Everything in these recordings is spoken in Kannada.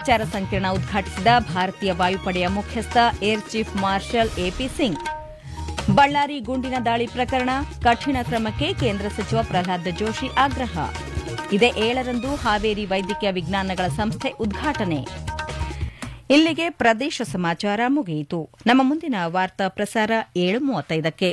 ಸಂಚಾರ ಸಂಕಿರಣ ಉದ್ಘಾಟಿಸಿದ ಭಾರತೀಯ ವಾಯುಪಡೆಯ ಮುಖ್ಯಸ್ಥ air chief marshal AP Singh Ballari ಗುಂಡಿನ ದಾಳಿ ಪ್ರಕರಣ ಕಠಿಣ ಕ್ರಮಕ್ಕೆ ಕೇಂದ್ರ ಸಚಿವ ಪ್ರಹ್ಲಾದ್ ಜೋಶಿ ಆಗ್ರಹ ಇದೇ ಏಳರಂದು ಹಾವೇರಿ ವೈದ್ಯಕೀಯ ವಿಜ್ಞಾನಗಳ ಸಂಸ್ಥೆ ಉದ್ಘಾಟನೆ ಇಲ್ಲಿಗೆ ಪ್ರದೇಶ ಸಮಾಚಾರ ಮುಗಿಯಿತು ನಮ್ಮ ಮುಂದಿನ ವಾರ್ತಾ ಪ್ರಸಾರ ಏಳು ಮೂವತ್ತೈದಕ್ಕೆ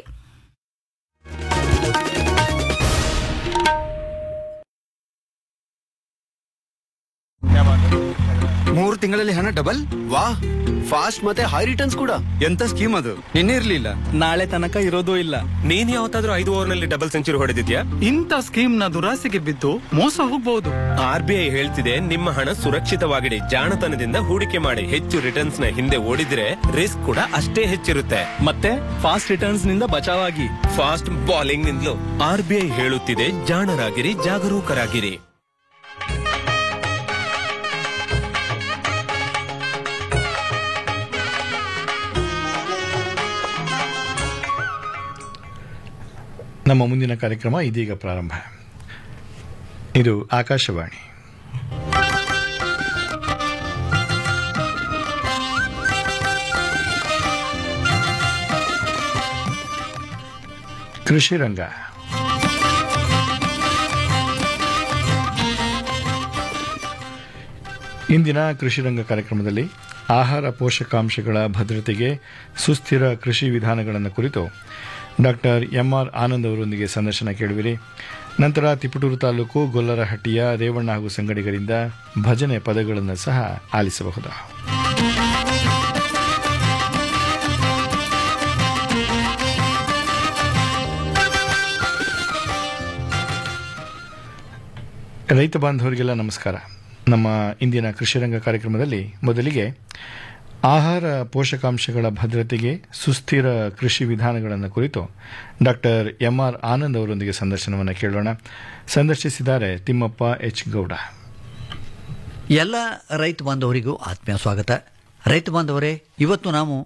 ಮೂರು ತಿಂಗಳಲ್ಲಿ ಹಣ ಡಬಲ್ ವಾ ಫಾಸ್ಟ್ ಮತ್ತೆ ಹೈ ರಿಟರ್ನ್ಸ್ ಕೂಡ ಎಂತ ಸ್ಕೀಮ್ ಅದು ನಿನ್ನೆ ಇರ್ಲಿಲ್ಲ ನಾಳೆ ತನಕ ಇರೋದೂ ಇಲ್ಲ ನೀನ್ ಯಾವತ್ತಾದ್ರೂ ಐದು ಓವರ್ ನಲ್ಲಿ ಡಬಲ್ ಸೆಂಚುರಿ ಹೊಡೆದಿದ್ಯಾ ಇಂಥ ಸ್ಕೀಮ್ ನ ದುರಾಸೆಗೆ ಬಿದ್ದು ಮೋಸ ಹೋಗ್ಬಹುದು ಆರ್ ಬಿ ಐ ಹೇಳ್ತಿದೆ ನಿಮ್ಮ ಹಣ ಸುರಕ್ಷಿತವಾಗಿಡಿ ಜಾಣತನದಿಂದ ಹೂಡಿಕೆ ಮಾಡಿ ಹೆಚ್ಚು ರಿಟರ್ನ್ಸ್ ನ ಹಿಂದೆ ಓಡಿದ್ರೆ ರಿಸ್ಕ್ ಕೂಡ ಅಷ್ಟೇ ಹೆಚ್ಚಿರುತ್ತೆ ಮತ್ತೆ ಫಾಸ್ಟ್ ರಿಟರ್ನ್ಸ್ ನಿಂದ ಬಚಾವಾಗಿ ಫಾಸ್ಟ್ ಬಾಲಿಂಗ್ ನಿಂದಲೂ ಆರ್ ಬಿ ಐ ಹೇಳುತ್ತಿದೆ ಜಾಣರಾಗಿರಿ ಜಾಗರೂಕರಾಗಿರಿ ನಮ್ಮ ಮುಂದಿನ ಕಾರ್ಯಕ್ರಮ ಇದೀಗ ಪ್ರಾರಂಭ ಇದು ಆಕಾಶವಾಣಿ ಕೃಷಿ ರಂಗ ಇಂದಿನ ಕೃಷಿ ರಂಗ ಕಾರ್ಯಕ್ರಮದಲ್ಲಿ ಆಹಾರ ಪೋಷಕಾಂಶಗಳ ಭದ್ರತೆಗೆ ಸುಸ್ಥಿರ ಕೃಷಿ ವಿಧಾನಗಳನ್ನು ಕುರಿತು ಡಾಕ್ಟರ್ ಎಂಆರ್ ಆನಂದ್ ಅವರೊಂದಿಗೆ ಸಂದರ್ಶನ ಕೇಳುವಿರಿ ನಂತರ ತಿಪಟೂರು ತಾಲೂಕು ಗೊಲ್ಲರಹಟ್ಟಿಯ ರೇವಣ್ಣ ಹಾಗೂ ಸಂಗಡಿಗರಿಂದ ಭಜನೆ ಪದಗಳನ್ನು ಸಹ ಆಲಿಸಬಹುದು ರೈತ ಬಾಂಧವರಿಗೆಲ್ಲ ನಮಸ್ಕಾರ ನಮ್ಮ ಇಂದಿನ ಕೃಷಿ ರಂಗ ಕಾರ್ಯಕ್ರಮದಲ್ಲಿ ಮೊದಲಿಗೆ ಆಹಾರ ಪೋಷಕಾಂಶಗಳ ಭದ್ರತೆಗೆ ಸುಸ್ಥಿರ ಕೃಷಿ ವಿಧಾನಗಳನ್ನು ಕುರಿತು ಡಾಕ್ಟರ್ ಎಂಆರ್ ಆನಂದ್ ಅವರೊಂದಿಗೆ ಸಂದರ್ಶನವನ್ನು ಕೇಳೋಣ ಸಂದರ್ಶಿಸಿದ್ದಾರೆ ತಿಮ್ಮಪ್ಪ ಎಚ್ ಗೌಡ ಎಲ್ಲ ರೈತ ಬಾಂಧವರಿಗೂ ಆತ್ಮೀಯ ಸ್ವಾಗತ ರೈತ ಬಾಂಧವರೇ ಇವತ್ತು ನಾವು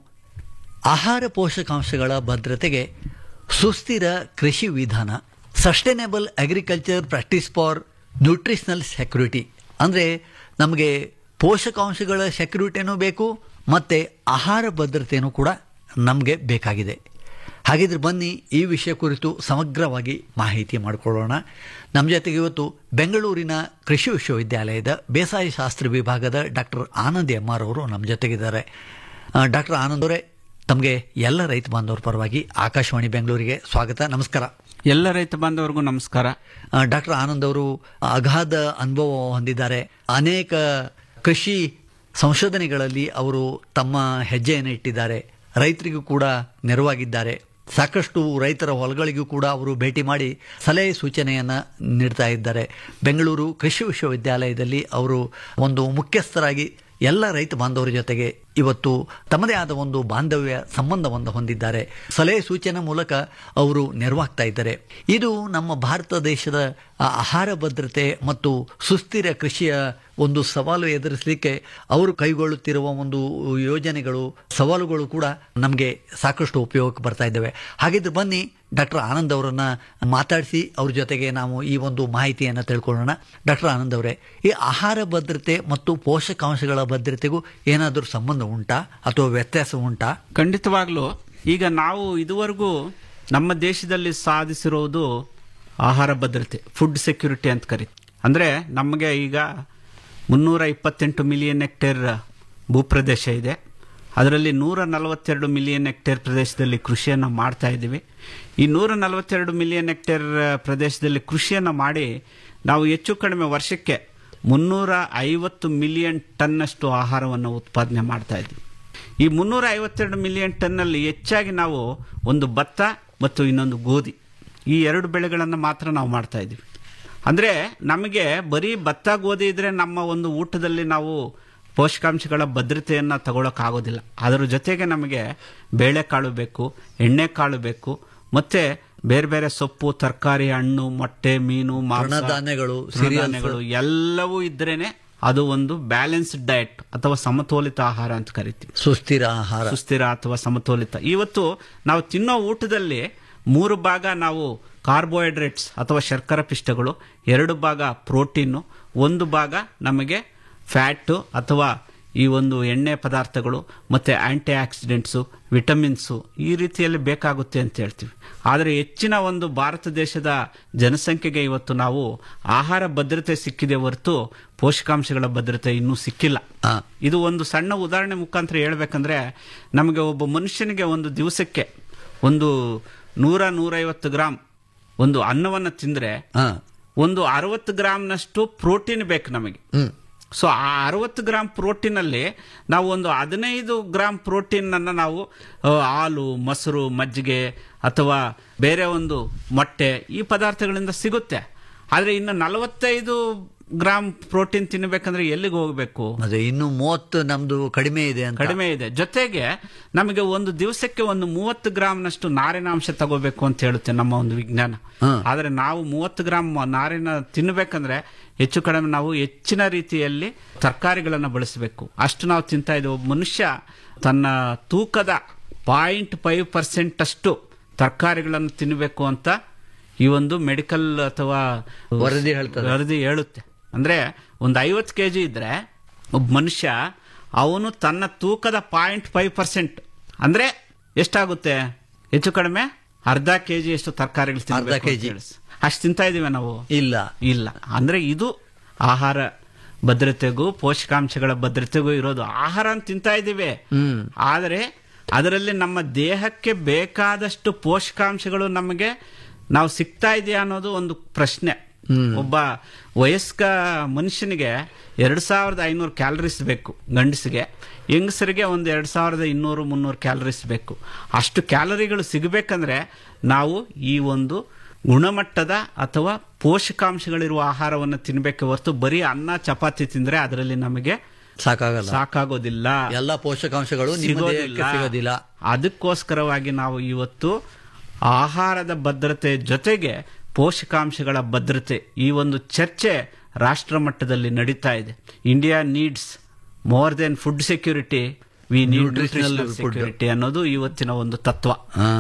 ಆಹಾರ ಪೋಷಕಾಂಶಗಳ ಭದ್ರತೆಗೆ ಸುಸ್ಥಿರ ಕೃಷಿ ವಿಧಾನ sustainable agriculture practice for nutritional security ಅಂದರೆ ನಮಗೆ ಪೋಷಕಾಂಶಗಳ ಸೆಕ್ಯೂರಿಟಿನೂ ಬೇಕು ಮತ್ತು ಆಹಾರ ಭದ್ರತೆಯೂ ಕೂಡ ನಮಗೆ ಬೇಕಾಗಿದೆ ಹಾಗಿದ್ರೆ ಬನ್ನಿ ಈ ವಿಷಯ ಕುರಿತು ಸಮಗ್ರವಾಗಿ ಮಾಹಿತಿ ಮಾಡಿಕೊಳ್ಳೋಣ ನಮ್ಮ ಜೊತೆಗೆ ಇವತ್ತು ಬೆಂಗಳೂರಿನ ಕೃಷಿ ವಿಶ್ವವಿದ್ಯಾಲಯದ ಬೇಸಾಯ ಶಾಸ್ತ್ರ ವಿಭಾಗದ ಡಾಕ್ಟರ್ ಆನಂದ್ ಎಂ ಆರ್ ಅವರು ನಮ್ಮ ಜೊತೆಗಿದ್ದಾರೆ ಡಾಕ್ಟರ್ ಆನಂದ್ ಅವರೇ ತಮಗೆ ಎಲ್ಲ ರೈತ ಬಾಂಧವರ ಪರವಾಗಿ ಆಕಾಶವಾಣಿ ಬೆಂಗಳೂರಿಗೆ ಸ್ವಾಗತ ನಮಸ್ಕಾರ ಎಲ್ಲ ರೈತ ಬಾಂಧವರಿಗೂ ನಮಸ್ಕಾರ ಡಾಕ್ಟರ್ ಆನಂದ್ ಅವರು ಅಗಾಧ ಅನುಭವ ಹೊಂದಿದ್ದಾರೆ ಅನೇಕ ಕೃಷಿ ಸಂಶೋಧನೆಗಳಲ್ಲಿ ಅವರು ತಮ್ಮ ಹೆಜ್ಜೆಯನ್ನು ಇಟ್ಟಿದ್ದಾರೆ ರೈತರಿಗೂ ಕೂಡ ನೆರವಾಗಿದ್ದಾರೆ ಸಾಕಷ್ಟು ರೈತರ ಹೊಲಗಳಿಗೂ ಕೂಡ ಅವರು ಭೇಟಿ ಮಾಡಿ ಸಲಹೆ ಸೂಚನೆಯನ್ನು ನೀಡ್ತಾ ಇದ್ದಾರೆ ಬೆಂಗಳೂರು ಕೃಷಿ ವಿಶ್ವವಿದ್ಯಾಲಯದಲ್ಲಿ ಅವರು ಒಂದು ಮುಖ್ಯಸ್ಥರಾಗಿ ಎಲ್ಲ ರೈತ ಬಾಂಧವರ ಜೊತೆಗೆ ಇವತ್ತು ತಮ್ಮದೇ ಆದ ಒಂದು ಬಾಂಧವ್ಯ ಸಂಬಂಧವನ್ನು ಹೊಂದಿದ್ದಾರೆ ಸಲಹೆ ಸೂಚನೆ ಮೂಲಕ ಅವರು ನೆರವಾಗ್ತಾ ಇದ್ದಾರೆ ಇದು ನಮ್ಮ ಭಾರತ ದೇಶದ ಆಹಾರ ಭದ್ರತೆ ಮತ್ತು ಸುಸ್ಥಿರ ಕೃಷಿಯ ಒಂದು ಸವಾಲು ಎದುರಿಸಲಿಕ್ಕೆ ಅವರು ಕೈಗೊಳ್ಳುತ್ತಿರುವ ಒಂದು ಯೋಜನೆಗಳು ಸವಾಲುಗಳು ಕೂಡ ನಮಗೆ ಸಾಕಷ್ಟು ಉಪಯೋಗಕ್ಕೆ ಬರ್ತಾ ಇದ್ದಾವೆ ಹಾಗಿದ್ರೆ ಬನ್ನಿ ಡಾಕ್ಟರ್ ಆನಂದ್ ಅವರನ್ನ ಮಾತಾಡಿಸಿ ಅವ್ರ ಜೊತೆಗೆ ನಾವು ಈ ಒಂದು ಮಾಹಿತಿಯನ್ನು ತಿಳ್ಕೊಳ್ಳೋಣ ಡಾಕ್ಟರ್ ಆನಂದ್ ಅವರೇ ಈ ಆಹಾರ ಭದ್ರತೆ ಮತ್ತು ಪೋಷಕಾಂಶಗಳ ಭದ್ರತೆಗೂ ಏನಾದರೂ ಸಂಬಂಧ ಉಂಟಾ ಅಥವಾ ವ್ಯತ್ಯಾಸ ಉಂಟಾ ಖಂಡಿತವಾಗ್ಲೂ ಈಗ ನಾವು ಇದುವರೆಗೂ ನಮ್ಮ ದೇಶದಲ್ಲಿ ಸಾಧಿಸಿರುವುದು ಆಹಾರ ಭದ್ರತೆ ಫುಡ್ ಸೆಕ್ಯೂರಿಟಿ ಅಂತ ಕರಿ ಅಂದ್ರೆ ನಮಗೆ ಈಗ ಮುನ್ನೂರ ಇಪ್ಪತ್ತೆಂಟು ಮಿಲಿಯನ್ ಹೆಕ್ಟೇರ್ ಭೂಪ್ರದೇಶ ಇದೆ ಅದರಲ್ಲಿ ನೂರ ನಲವತ್ತೆರಡು ಮಿಲಿಯನ್ ಹೆಕ್ಟೇರ್ ಪ್ರದೇಶದಲ್ಲಿ ಕೃಷಿಯನ್ನು ಮಾಡ್ತಾ ಇದ್ದೀವಿ ಈ ನೂರ ನಲವತ್ತೆರಡು ಮಿಲಿಯನ್ ಹೆಕ್ಟೇರ್ ಪ್ರದೇಶದಲ್ಲಿ ಕೃಷಿಯನ್ನು ಮಾಡಿ ನಾವು ಹೆಚ್ಚು ಕಡಿಮೆ ವರ್ಷಕ್ಕೆ ಮುನ್ನೂರ ಐವತ್ತು ಮಿಲಿಯನ್ ಟನ್ನಷ್ಟು ಆಹಾರವನ್ನು ಉತ್ಪಾದನೆ ಮಾಡ್ತಾ ಇದ್ದೀವಿ ಈ ಮುನ್ನೂರ ಐವತ್ತೆರಡು ಮಿಲಿಯನ್ ಟನ್ನಲ್ಲಿ ಹೆಚ್ಚಾಗಿ ನಾವು ಒಂದು ಭತ್ತ ಮತ್ತು ಇನ್ನೊಂದು ಗೋಧಿ ಈ ಎರಡು ಬೆಳೆಗಳನ್ನು ಮಾತ್ರ ನಾವು ಮಾಡ್ತಾ ಇದ್ದೀವಿ ಅಂದರೆ ನಮಗೆ ಬರೀ ಭತ್ತ ಗೋಧಿ ಇದ್ರೆ ನಮ್ಮ ಒಂದು ಊಟದಲ್ಲಿ ನಾವು ಪೋಷಕಾಂಶಗಳ ಭದ್ರತೆಯನ್ನು ತಗೊಳಕ್ಕಾಗೋದಿಲ್ಲ ಅದರ ಜೊತೆಗೆ ನಮಗೆ ಬೇಳೆಕಾಳು ಬೇಕು ಎಣ್ಣೆಕಾಳು ಬೇಕು ಮತ್ತೆ ಬೇರೆ ಬೇರೆ ಸೊಪ್ಪು ತರಕಾರಿ ಹಣ್ಣು ಮೊಟ್ಟೆ ಮೀನು ಮಾಂಸ, ತೃಣಧಾನ್ಯಗಳು, ತೃಣಧಾನ್ಯಗಳು ಎಲ್ಲವೂ ಇದ್ರೇನೆ ಅದು ಒಂದು ಬ್ಯಾಲೆನ್ಸ್ಡ್ ಡಯಟ್ ಅಥವಾ ಸಮತೋಲಿತ ಆಹಾರ ಅಂತ ಕರಿತೀವಿ ಸುಸ್ಥಿರ ಆಹಾರ ಸುಸ್ಥಿರ ಅಥವಾ ಸಮತೋಲಿತ ಇವತ್ತು ನಾವು ತಿನ್ನೋ ಊಟದಲ್ಲಿ ಮೂರು ಭಾಗ ನಾವು ಕಾರ್ಬೋಹೈಡ್ರೇಟ್ಸ್ ಅಥವಾ ಶರ್ಕರ ಪಿಷ್ಟಗಳು ಎರಡು ಭಾಗ ಪ್ರೋಟೀನು ಒಂದು ಭಾಗ ನಮಗೆ ಫ್ಯಾಟ್ ಅಥವಾ ಈ ಒಂದು ಎಣ್ಣೆ ಪದಾರ್ಥಗಳು ಮತ್ತೆ ಆಂಟಿ ಆಕ್ಸಿಡೆಂಟ್ಸು ವಿಟಮಿನ್ಸು ಈ ರೀತಿಯಲ್ಲಿ ಬೇಕಾಗುತ್ತೆ ಅಂತ ಹೇಳ್ತೀವಿ ಆದರೆ ಹೆಚ್ಚಿನ ಒಂದು ಭಾರತ ದೇಶದ ಜನಸಂಖ್ಯೆಗೆ ಇವತ್ತು ನಾವು ಆಹಾರ ಭದ್ರತೆ ಸಿಕ್ಕಿದೆ ಹೊರತು ಪೋಷಕಾಂಶಗಳ ಭದ್ರತೆ ಇನ್ನೂ ಸಿಕ್ಕಿಲ್ಲ ಆ. ಇದು ಒಂದು ಸಣ್ಣ ಉದಾಹರಣೆ ಮುಖಾಂತರ ಹೇಳ್ಬೇಕಂದ್ರೆ ನಮಗೆ ಒಬ್ಬ ಮನುಷ್ಯನಿಗೆ ಒಂದು ದಿವಸಕ್ಕೆ ಒಂದು ನೂರ ನೂರೈವತ್ತು ಗ್ರಾಮ್ ಒಂದು ಅನ್ನವನ್ನು ತಿಂದ್ರೆ ಹಾ ಒಂದು ಅರವತ್ತು ಗ್ರಾಮ್ನಷ್ಟು ಪ್ರೋಟೀನ್ ಬೇಕು ನಮಗೆ ಹ್ಮ್ ಸೊ ಆ ಅರವತ್ತು ಗ್ರಾಮ್ ಪ್ರೋಟೀನ್ ಅಲ್ಲಿ ನಾವು ಒಂದು ಹದಿನೈದು ಗ್ರಾಮ್ ಪ್ರೋಟೀನ್ ಅನ್ನ ನಾವು ಆ, ಹಾಲು ಮೊಸರು ಮಜ್ಜಿಗೆ ಅಥವಾ ಬೇರೆ ಒಂದು ಮೊಟ್ಟೆ ಈ ಪದಾರ್ಥಗಳಿಂದ ಸಿಗುತ್ತೆ ಆದ್ರೆ ಇನ್ನು ನಲವತ್ತೈದು ಗ್ರಾಮ್ ಪ್ರೋಟೀನ್ ತಿನ್ನಬೇಕಂದ್ರೆ ಎಲ್ಲಿಗೆ ಹೋಗಬೇಕು ಮತ್ತೆ ಇನ್ನು ಮೂವತ್ತು ನಮ್ದು ಕಡಿಮೆ ಇದೆ ಅಂತ ಕಡಿಮೆ ಇದೆ ಜೊತೆಗೆ ನಮಗೆ ಒಂದು ದಿವಸಕ್ಕೆ ಒಂದು ಮೂವತ್ತು ಗ್ರಾಮ್ನಷ್ಟು ನಾರಿನಾಂಶ ತಗೋಬೇಕು ಅಂತ ಹೇಳುತ್ತೆ ನಮ್ಮ ಒಂದು ವಿಜ್ಞಾನ ಹಾ. ಆದ್ರೆ ನಾವು ಮೂವತ್ತು ಗ್ರಾಮ್ ನಾರಿನ ತಿನ್ನಬೇಕಂದ್ರೆ ಹೆಚ್ಚು ಕಡಿಮೆ ನಾವು ಹೆಚ್ಚಿನ ರೀತಿಯಲ್ಲಿ ತರಕಾರಿಗಳನ್ನು ಬಳಸಬೇಕು ಅಷ್ಟು ನಾವು ತಿಂತಾ ಇದ್ದೇವೆ ಒಬ್ಬ ಮನುಷ್ಯ ತನ್ನ ತೂಕದ ಪಾಯಿಂಟ್ ಫೈವ್ ಪರ್ಸೆಂಟ್ ಅಷ್ಟು ತರಕಾರಿಗಳನ್ನು ತಿನ್ನಬೇಕು ಅಂತ ಈ ಒಂದು ಮೆಡಿಕಲ್ ಅಥವಾ ವರದಿ ಹೇಳ್ತದೆ. ವರದಿ ಹೇಳುತ್ತೆ ಅಂದ್ರೆ ಒಂದು ಐವತ್ತು ಕೆ ಜಿ ಇದ್ರೆ ಒಬ್ಬ ಮನುಷ್ಯ ಅವನು ತನ್ನ ತೂಕದ ಪಾಯಿಂಟ್ ಫೈವ್ ಪರ್ಸೆಂಟ್ ಅಂದ್ರೆ ಎಷ್ಟಾಗುತ್ತೆ ಹೆಚ್ಚು ಕಡಿಮೆ ಅರ್ಧ ಕೆ ಜಿ ಅಷ್ಟು ತರಕಾರಿಗಳು ಅರ್ಧ kg. ಅಷ್ಟು ತಿಂತಾ ಇದೀವಿ ನಾವು ಇಲ್ಲ ಇಲ್ಲ ಅಂದ್ರೆ ಇದು ಆಹಾರ ಭದ್ರತೆಗೂ ಪೋಷಕಾಂಶಗಳ ಭದ್ರತೆಗೂ ಇರೋದು ಆಹಾರ ಅಂತ ತಿಂತಾ ಇದ್ದೀವಿ ಹ್ಮ್ ಆದರೆ ಅದರಲ್ಲಿ ನಮ್ಮ ದೇಹಕ್ಕೆ ಬೇಕಾದಷ್ಟು ಪೋಷಕಾಂಶಗಳು ನಮಗೆ ನಾವು ಸಿಗ್ತಾ ಇದೆಯಾ ಅನ್ನೋದು ಒಂದು ಪ್ರಶ್ನೆ ಒಬ್ಬ ವಯಸ್ಕ ಮನುಷ್ಯನಿಗೆ ಎರಡ್ ಸಾವಿರದ ಐನೂರು ಕ್ಯಾಲರೀಸ್ ಬೇಕು ಗಂಡಸಿಗೆ ಹೆಂಗಸರಿಗೆ ಒಂದು ಎರಡ್ ಸಾವಿರದ ಇನ್ನೂರು ಮುನ್ನೂರು ಕ್ಯಾಲರೀಸ್ ಬೇಕು ಅಷ್ಟು ಕ್ಯಾಲರಿಗಳು ಸಿಗಬೇಕಂದ್ರೆ ನಾವು ಈ ಒಂದು ಗುಣಮಟ್ಟದ ಅಥವಾ ಪೋಷಕಾಂಶಗಳಿರುವ ಆಹಾರವನ್ನು ತಿನ್ಬೇಕೆ ಹೊರತು ಬರೀ ಅನ್ನ ಚಪಾತಿ ತಿಂದ್ರೆ ಅದರಲ್ಲಿ ನಮಗೆ ಸಾಕಾಗಲ್ಲ ಸಾಕಾಗೋದಿಲ್ಲ ಎಲ್ಲ ಪೋಷಕಾಂಶಗಳು ನಿಮ್ಮ ದೇಹಕ್ಕೆ ಸಿಗೋದಿಲ್ಲ ಅದಕ್ಕೋಸ್ಕರವಾಗಿ ನಾವು ಇವತ್ತು ಆಹಾರದ ಭದ್ರತೆ ಜೊತೆಗೆ ಪೋಷಕಾಂಶಗಳ ಭದ್ರತೆ ಈ ಒಂದು ಚರ್ಚೆ ರಾಷ್ಟ್ರ ಮಟ್ಟದಲ್ಲಿ ನಡೀತಾ ಇದೆ India needs more than food security we need Nutritional nutritional food. Security ಅನ್ನೋದು ಇವತ್ತಿನ ಒಂದು ತತ್ವ ಹಾ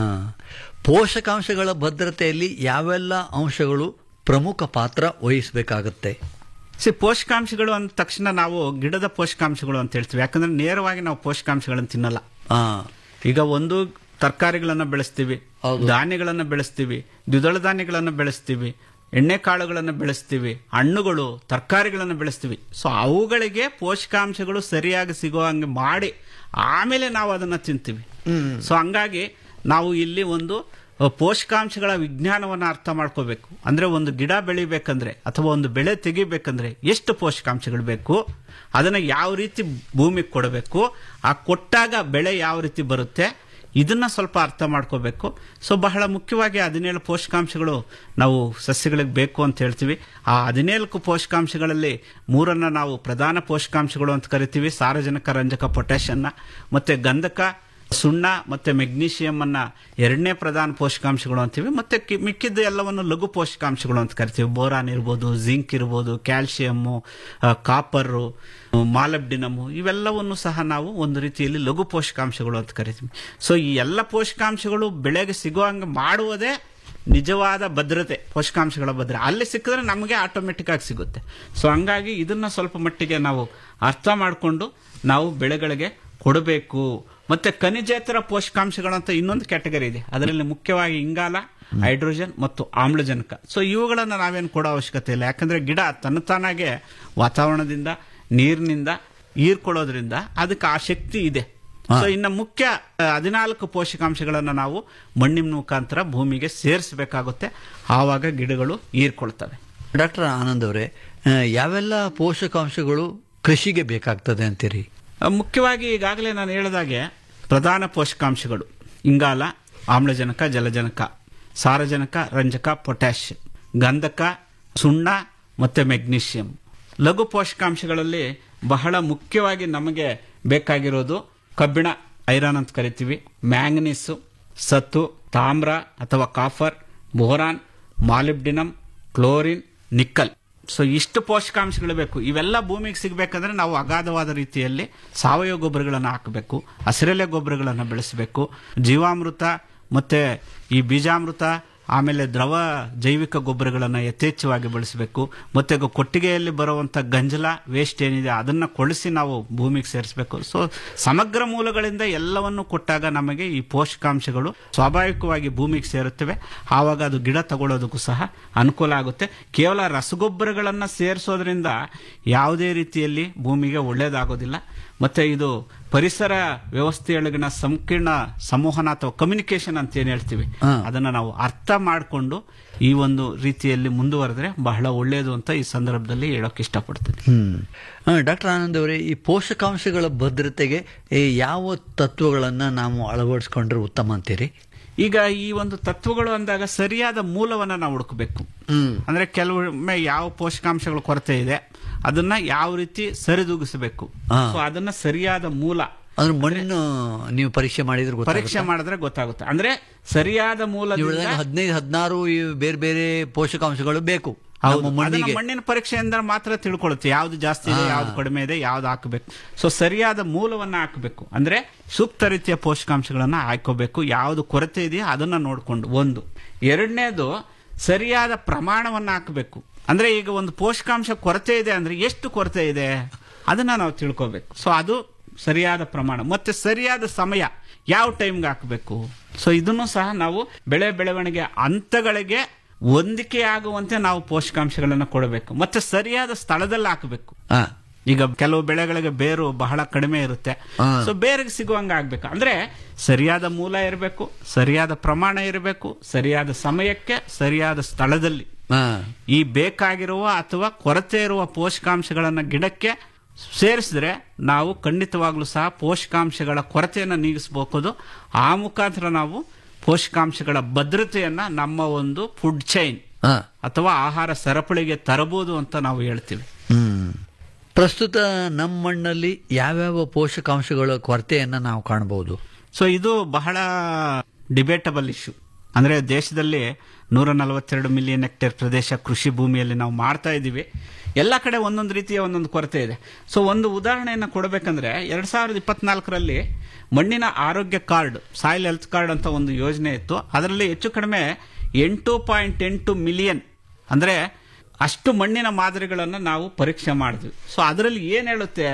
ಪೋಷಕಾಂಶಗಳ ಭದ್ರತೆಯಲ್ಲಿ ಯಾವೆಲ್ಲ ಅಂಶಗಳು ಪ್ರಮುಖ ಪಾತ್ರ ವಹಿಸಬೇಕಾಗುತ್ತೆ ಸಿ ಪೋಷಕಾಂಶಗಳು ಅಂದ ತಕ್ಷಣ ನಾವು ಗಿಡದ ಪೋಷಕಾಂಶಗಳು ಅಂತ ಹೇಳ್ತೀವಿ ಯಾಕಂದ್ರೆ ನೇರವಾಗಿ ನಾವು ಪೋಷಕಾಂಶಗಳನ್ನು ತಿನ್ನಲ್ಲ ಹಾ ಈಗ ಒಂದು ತರಕಾರಿಗಳನ್ನ ಬೆಳೆಸ್ತೀವಿ ಹೌದು. ಧಾನ್ಯಗಳನ್ನ ಬೆಳೆಸ್ತೀವಿ ದ್ವಿದಳ ಧಾನ್ಯಗಳನ್ನ ಬೆಳೆಸ್ತೀವಿ ಎಣ್ಣೆ ಕಾಳುಗಳನ್ನು ಬೆಳೆಸ್ತೀವಿ ಹಣ್ಣುಗಳು ತರಕಾರಿಗಳನ್ನು ಬೆಳೆಸ್ತೀವಿ ಸೊ ಅವುಗಳಿಗೆ ಪೋಷಕಾಂಶಗಳು ಸರಿಯಾಗಿ ಸಿಗೋ ಹಂಗೆ ಮಾಡಿ ಆಮೇಲೆ ನಾವು ಅದನ್ನ ತಿಂತೀವಿ ಸೊ ಹಂಗಾಗಿ ನಾವು ಇಲ್ಲಿ ಒಂದು ಅ, ಪೋಷಕಾಂಶಗಳ ವಿಜ್ಞಾನವನ್ನು ಅರ್ಥ ಮಾಡ್ಕೋಬೇಕು ಅಂದ್ರೆ ಒಂದು ಗಿಡ ಬೆಳಿಬೇಕಂದ್ರೆ ಅಥವಾ ಒಂದು ಬೆಳೆ ತೆಗಿಬೇಕಂದ್ರೆ ಎಷ್ಟು ಪೋಷಕಾಂಶಗಳು ಬೇಕು ಅದನ್ನ ಯಾವ ರೀತಿ ಭೂಮಿಗೆ ಕೊಡಬೇಕು ಆ ಕೊಟ್ಟಾಗ ಬೆಳೆ ಯಾವ ರೀತಿ ಬರುತ್ತೆ ಇದನ್ನ ಸ್ವಲ್ಪ ಅರ್ಥ ಮಾಡ್ಕೋಬೇಕು ಸೊ ಬಹಳ ಮುಖ್ಯವಾಗಿ ಹದಿನೇಳು ಪೋಷಕಾಂಶಗಳು ನಾವು ಸಸ್ಯಗಳಿಗೆ ಬೇಕು ಅಂತ ಹೇಳ್ತೀವಿ ಆ ಹದಿನೇಳು ಪೋಷಕಾಂಶಗಳಲ್ಲಿ ಮೂರನ್ನ ನಾವು ಪ್ರಧಾನ ಪೋಷಕಾಂಶಗಳು ಅಂತ ಕರಿತೀವಿ ಸಾರಜನಕ ರಂಜಕ ಪೊಟ್ಯಾಷನ್ನ ಮತ್ತೆ ಗಂಧಕ ಸುಣ್ಣ ಮತ್ತೆ ಮೆಗ್ನೀಷಿಯಂ ಅನ್ನ ಎರಡನೇ ಪ್ರಧಾನ ಪೋಷಕಾಂಶಗಳು ಅಂತೀವಿ ಮತ್ತೆ ಕಿ- ಮಿಕ್ಕಿದ್ದು ಎಲ್ಲವನ್ನು ಲಘು ಪೋಷಕಾಂಶಗಳು ಅಂತ ಕರಿತೀವಿ ಬೋರಾನ್ ಇರ್ಬೋದು ಜಿಂಕ್ ಇರ್ಬೋದು ಕ್ಯಾಲ್ಸಿಯಮ್ಮು ಕಾಪರು ಮಾಲಬ್ಡಿನಮು ಇವೆಲ್ಲವನ್ನು ಸಹ ನಾವು ಒಂದು ರೀತಿಯಲ್ಲಿ ಲಘು ಪೋಷಕಾಂಶಗಳು ಅಂತ ಕರಿತೀವಿ ಸೊ ಈ ಎಲ್ಲ ಪೋಷಕಾಂಶಗಳು ಬೆಳೆಗೆ ಸಿಗೋ ಹಂಗೆ ಮಾಡುವುದೇ ನಿಜವಾದ ಭದ್ರತೆ ಪೋಷಕಾಂಶಗಳ ಭದ್ರತೆ ಅಲ್ಲಿ ಸಿಕ್ಕಿದ್ರೆ ನಮಗೆ ಆಟೋಮೆಟಿಕ್ ಆಗಿ ಸಿಗುತ್ತೆ ಸೊ ಹಂಗಾಗಿ ಇದನ್ನ ಸ್ವಲ್ಪ ಮಟ್ಟಿಗೆ ನಾವು ಅರ್ಥ ಮಾಡಿಕೊಂಡು ನಾವು ಬೆಳೆಗಳಿಗೆ ಕೊಡಬೇಕು ಮತ್ತೆ ಖನಿಜೇತರ ಪೋಷಕಾಂಶಗಳು ಅಂತ ಇನ್ನೊಂದು ಕ್ಯಾಟಗರಿ ಇದೆ ಅದರಲ್ಲಿ ಮುಖ್ಯವಾಗಿ ಇಂಗಾಲ ಹೈಡ್ರೋಜನ್ ಮತ್ತು ಆಮ್ಲಜನಕ ಸೊ ಇವುಗಳನ್ನ ನಾವೇನು ಕೊಡೋ ಅವಶ್ಯಕತೆ ಇಲ್ಲ ಯಾಕಂದ್ರೆ ಗಿಡ ತನ್ನತಾನಾಗೆ ವಾತಾವರಣದಿಂದ ನೀರಿನಿಂದ ಹೀರ್ಕೊಳ್ಳೋದ್ರಿಂದ ಅದಕ್ಕೆ ಆ ಶಕ್ತಿ ಇದೆ ಸೊ ಇನ್ನು ಮುಖ್ಯ ಆ, ಹದಿನಾಲ್ಕು ಪೋಷಕಾಂಶಗಳನ್ನು ನಾವು ಮಣ್ಣಿನ ಮುಖಾಂತರ ಭೂಮಿಗೆ ಸೇರಿಸಬೇಕಾಗುತ್ತೆ ಆವಾಗ ಗಿಡಗಳು ಹೀರ್ಕೊಳ್ತವೆ ಡಾಕ್ಟರ್ ಆನಂದ್ ಅವರೇ ಆ, ಯಾವೆಲ್ಲ ಪೋಷಕಾಂಶಗಳು ಕೃಷಿಗೆ ಬೇಕಾಗ್ತದೆ ಅಂತೀರಿ ಆ, ಮುಖ್ಯವಾಗಿ ಈಗಾಗಲೇ ನಾನು ಹೇಳಿದಾಗೆ ಪ್ರಧಾನ ಪೋಷಕಾಂಶಗಳು ಇಂಗಾಲ ಆಮ್ಲಜನಕ ಜಲಜನಕ ಸಾರಜನಕ ರಂಜಕ ಪೊಟ್ಯಾಷ್ ಗಂಧಕ ಸುಣ್ಣ ಮತ್ತೆ ಮೆಗ್ನೀಷಿಯಂ ಲಘು ಪೋಷಕಾಂಶಗಳಲ್ಲಿ ಬಹಳ ಮುಖ್ಯವಾಗಿ ನಮಗೆ ಬೇಕಾಗಿರೋದು ಕಬ್ಬಿಣ ಐರನ್ ಅಂತ ಕರಿತೀವಿ ಮ್ಯಾಂಗನೀಸು ಸತ್ತು ತಾಮ್ರ ಅಥವಾ copper boron molybdenum chlorine nickel so ಇಷ್ಟು ಪೋಷಕಾಂಶಗಳು ಬೇಕು ಇವೆಲ್ಲ ಭೂಮಿಗೆ ಸಿಗಬೇಕಂದ್ರೆ ನಾವು ಅಗಾಧವಾದ ರೀತಿಯಲ್ಲಿ ಸಾವಯವ ಗೊಬ್ಬರಗಳನ್ನು ಹಾಕಬೇಕು ಹಸಿರೆಲೆ ಗೊಬ್ಬರಗಳನ್ನು ಬೆಳೆಸಬೇಕು ಜೀವಾಮೃತ ಮತ್ತೆ ಈ ಬೀಜಾಮೃತ ಆಮೇಲೆ ದ್ರವ ಜೈವಿಕ ಗೊಬ್ಬರಗಳನ್ನು ಯಥೇಚ್ಛವಾಗಿ ಬಳಸಬೇಕು ಮತ್ತೆ ಗ- ಕೊಟ್ಟಿಗೆಯಲ್ಲಿ ಬರುವಂತ ಗಂಜಲ ವೇಸ್ಟ್ ಏನಿದೆ ಅದನ್ನ ಕೊಳಿಸಿ ನಾವು ಭೂಮಿಗೆ ಸೇರಿಸಬೇಕು ಸೊ ಸಮಗ್ರ ಮೂಲಗಳಿಂದ ಎಲ್ಲವನ್ನು ಕೊಟ್ಟಾಗ ನಮಗೆ ಈ ಪೋಷಕಾಂಶಗಳು ಸ್ವಾಭಾವಿಕವಾಗಿ ಭೂಮಿಗೆ ಸೇರುತ್ತವೆ ಆವಾಗ ಅದು ಗಿಡ ತಗೊಳ್ಳೋದಕ್ಕೂ ಸಹ ಅನುಕೂಲ ಆಗುತ್ತೆ ಕೇವಲ ರಸಗೊಬ್ಬರಗಳನ್ನ ಸೇರಿಸೋದ್ರಿಂದ ಯಾವುದೇ ರೀತಿಯಲ್ಲಿ ಭೂಮಿಗೆ ಒಳ್ಳೆಯದಾಗೋದಿಲ್ಲ ಮತ್ತೆ ಇದು ಪರಿಸರ ವ್ಯವಸ್ಥೆಯೊಳಗಿನ ಸಂಕೀರ್ಣ ಸಂವಹನ ಅಥವಾ ಕಮ್ಯುನಿಕೇಶನ್ ಅಂತ ಏನ್ ಹೇಳ್ತೀವಿ ಹಾ. ಅದನ್ನ ನಾವು ಅರ್ಥ ಮಾಡಿಕೊಂಡು ಈ ಒಂದು ರೀತಿಯಲ್ಲಿ ಮುಂದುವರೆದ್ರೆ ಬಹಳ ಒಳ್ಳೆಯದು ಅಂತ ಈ ಸಂದರ್ಭದಲ್ಲಿ ಹೇಳೋಕೆ ಇಷ್ಟಪಡ್ತೀನಿ ಹ್ಮ್ ಡಾಕ್ಟರ್ ಆನಂದ್ ಅವರೇ ಈ ಪೋಷಕಾಂಶಗಳ ಭದ್ರತೆಗೆ ಈ ಯಾವ ತತ್ವಗಳನ್ನು ನಾವು ಅಳವಡಿಸ್ಕೊಂಡ್ರೆ ಉತ್ತಮ ಅಂತೀರಿ ಈಗ ಈ ಒಂದು ತತ್ವಗಳು ಅಂದಾಗ ಸರಿಯಾದ ಮೂಲವನ್ನ ನಾವು ಹುಡುಕಬೇಕು ಅಂದ್ರೆ ಕೆಲವೊಮ್ಮೆ ಯಾವ ಪೋಷಕಾಂಶಗಳ ಕೊರತೆ ಇದೆ ಅದನ್ನ ಯಾವ ರೀತಿ ಸರಿದೂಗಿಸಬೇಕು ಹಾ. ಸೊ ಅದನ್ನ ಸರಿಯಾದ ಮೂಲ ಅಂದ್ರೆ ಮಣ್ಣು ನೀವು ಪರೀಕ್ಷೆ ಮಾಡಿದ್ರೆ ಪರೀಕ್ಷೆ ಮಾಡಿದ್ರೆ ಗೊತ್ತಾಗುತ್ತೆ ಅಂದ್ರೆ ಸರಿಯಾದ ಮೂಲದಿಂದ ಹದಿನೈದು ಹದಿನಾರು ಬೇರೆ ಬೇರೆ ಪೋಷಕಾಂಶಗಳು ಬೇಕು ಹೌದು. ನಮ್ಮ ಅದನ್ನ ಮಣ್ಣಿಗೆ ಮಣ್ಣಿನ ಪರೀಕ್ಷೆಯಿಂದ ಮಾತ್ರ ತಿಳ್ಕೊಳ್ಳುತ್ತೆ ಯಾವ್ದು ಜಾಸ್ತಿ ಇದೆ ಹಾ. ಯಾವ್ದು ಕಡಿಮೆ ಇದೆ ಯಾವ್ದು ಹಾಕಬೇಕು ಸೊ ಸರಿಯಾದ ಮೂಲವನ್ನ ಹಾಕಬೇಕು ಅಂದ್ರೆ ಸೂಕ್ತ ರೀತಿಯ ಪೋಷಕಾಂಶಗಳನ್ನ ಹಾಕೋಬೇಕು ಯಾವ್ದು ಕೊರತೆ ಇದೆಯೋ ಅದನ್ನ ನೋಡ್ಕೊಂಡು ಒಂದು ಎರಡನೇದು ಸರಿಯಾದ ಪ್ರಮಾಣವನ್ನ ಹಾಕಬೇಕು ಅಂದ್ರೆ ಈಗ ಒಂದು ಪೋಷಕಾಂಶ ಕೊರತೆ ಇದೆ ಅಂದ್ರೆ ಎಷ್ಟು ಕೊರತೆ ಇದೆ ಅದನ್ನ ನಾವು ತಿಳ್ಕೋಬೇಕು ಸೊ ಅದು ಸರಿಯಾದ ಪ್ರಮಾಣ ಮತ್ತೆ ಸರಿಯಾದ ಸಮಯ ಯಾವ ಟೈಮ್ಗೆ ಹಾಕಬೇಕು ಸೊ ಇದನ್ನು ಸಹ ನಾವು ಬೆಳೆ ಬೆಳವಣಿಗೆ ಹಂತಗಳಿಗೆ ಹೊಂದಿಕೆ ಆಗುವಂತೆ ನಾವು ಪೋಷಕಾಂಶಗಳನ್ನು ಕೊಡಬೇಕು ಮತ್ತೆ ಸರಿಯಾದ ಸ್ಥಳದಲ್ಲಿ ಹಾಕಬೇಕು ಹಾ. ಈಗ ಕೆಲವು ಬೆಳೆಗಳಿಗೆ ಬೇರು ಬಹಳ ಕಡಿಮೆ ಇರುತ್ತೆ ಹಾ. ಸೊ ಬೇರಿಗೆ ಸಿಗುವಂಗ ಆಗ್ಬೇಕು ಅಂದ್ರೆ ಸರಿಯಾದ ಮೂಲ ಇರಬೇಕು ಸರಿಯಾದ ಪ್ರಮಾಣ ಇರಬೇಕು ಸರಿಯಾದ ಸಮಯಕ್ಕೆ ಸರಿಯಾದ ಸ್ಥಳದಲ್ಲಿ ಹಾ. ಈ ಬೇಕಾಗಿರುವ ಅಥವಾ ಕೊರತೆ ಇರುವ ಪೋಷಕಾಂಶಗಳನ್ನ ಗಿಡಕ್ಕೆ ಸೇರಿಸಿದ್ರೆ ನಾವು ಖಂಡಿತವಾಗ್ಲೂ ಸಹ ಪೋಷಕಾಂಶಗಳ ಕೊರತೆಯನ್ನು ನೀಗಿಸಬಹುದು ಆ ಮುಖಾಂತರ ನಾವು ಪೋಷಕಾಂಶಗಳ ಭದ್ರತೆಯನ್ನ ನಮ್ಮ ಒಂದು ಫುಡ್ ಚೈನ್ ಹಾ. ಅಥವಾ ಆಹಾರ ಸರಪಳಿಗೆ ತರಬಹುದು ಅಂತ ನಾವು ಹೇಳ್ತೀವಿ ಹ್ಮ್ ಪ್ರಸ್ತುತ ನಮ್ಮ ಮಣ್ಣಲ್ಲಿ ಯಾವ್ಯಾವ ಪೋಷಕಾಂಶಗಳ ಕೊರತೆಯನ್ನ ನಾವು ಕಾಣಬಹುದು ಸೊ ಇದು ಬಹಳ ಡಿಬೇಟಬಲ್ ಇಶ್ಯೂ ಅಂದ್ರೆ ದೇಶದಲ್ಲಿ ನೂರ ನಲವತ್ತೆರಡು ಮಿಲಿಯನ್ ಹೆಕ್ಟೇರ್ ಪ್ರದೇಶ ಕೃಷಿ ಭೂಮಿಯಲ್ಲಿ ನಾವು ಮಾಡ್ತಾ ಇದ್ದೀವಿ ಎಲ್ಲ ಕಡೆ ಒಂದೊಂದು ರೀತಿಯ ಒಂದೊಂದು ಕೊರತೆ ಇದೆ ಸೊ ಒಂದು ಉದಾಹರಣೆಯನ್ನು ಕೊಡಬೇಕಂದ್ರೆ ಎರಡ್ ಸಾವಿರದ ಇಪ್ಪತ್ನಾಲ್ಕರಲ್ಲಿ ಮಣ್ಣಿನ ಆರೋಗ್ಯ ಕಾರ್ಡ್ ಸಾಯಿಲ್ ಹೆಲ್ತ್ ಕಾರ್ಡ್ ಅಂತ ಒಂದು ಯೋಜನೆ ಇತ್ತು ಅದರಲ್ಲಿ ಹೆಚ್ಚು ಕಡಿಮೆ ಎಂಟು ಪಾಯಿಂಟ್ ಎಂಟು ಮಿಲಿಯನ್ ಅಂದ್ರೆ ಅಷ್ಟು ಮಣ್ಣಿನ ಮಾದರಿಗಳನ್ನು ನಾವು ಪರೀಕ್ಷೆ ಮಾಡಿದ್ವಿ ಸೊ ಅದರಲ್ಲಿ ಏನ್ ಹೇಳುತ್ತೆ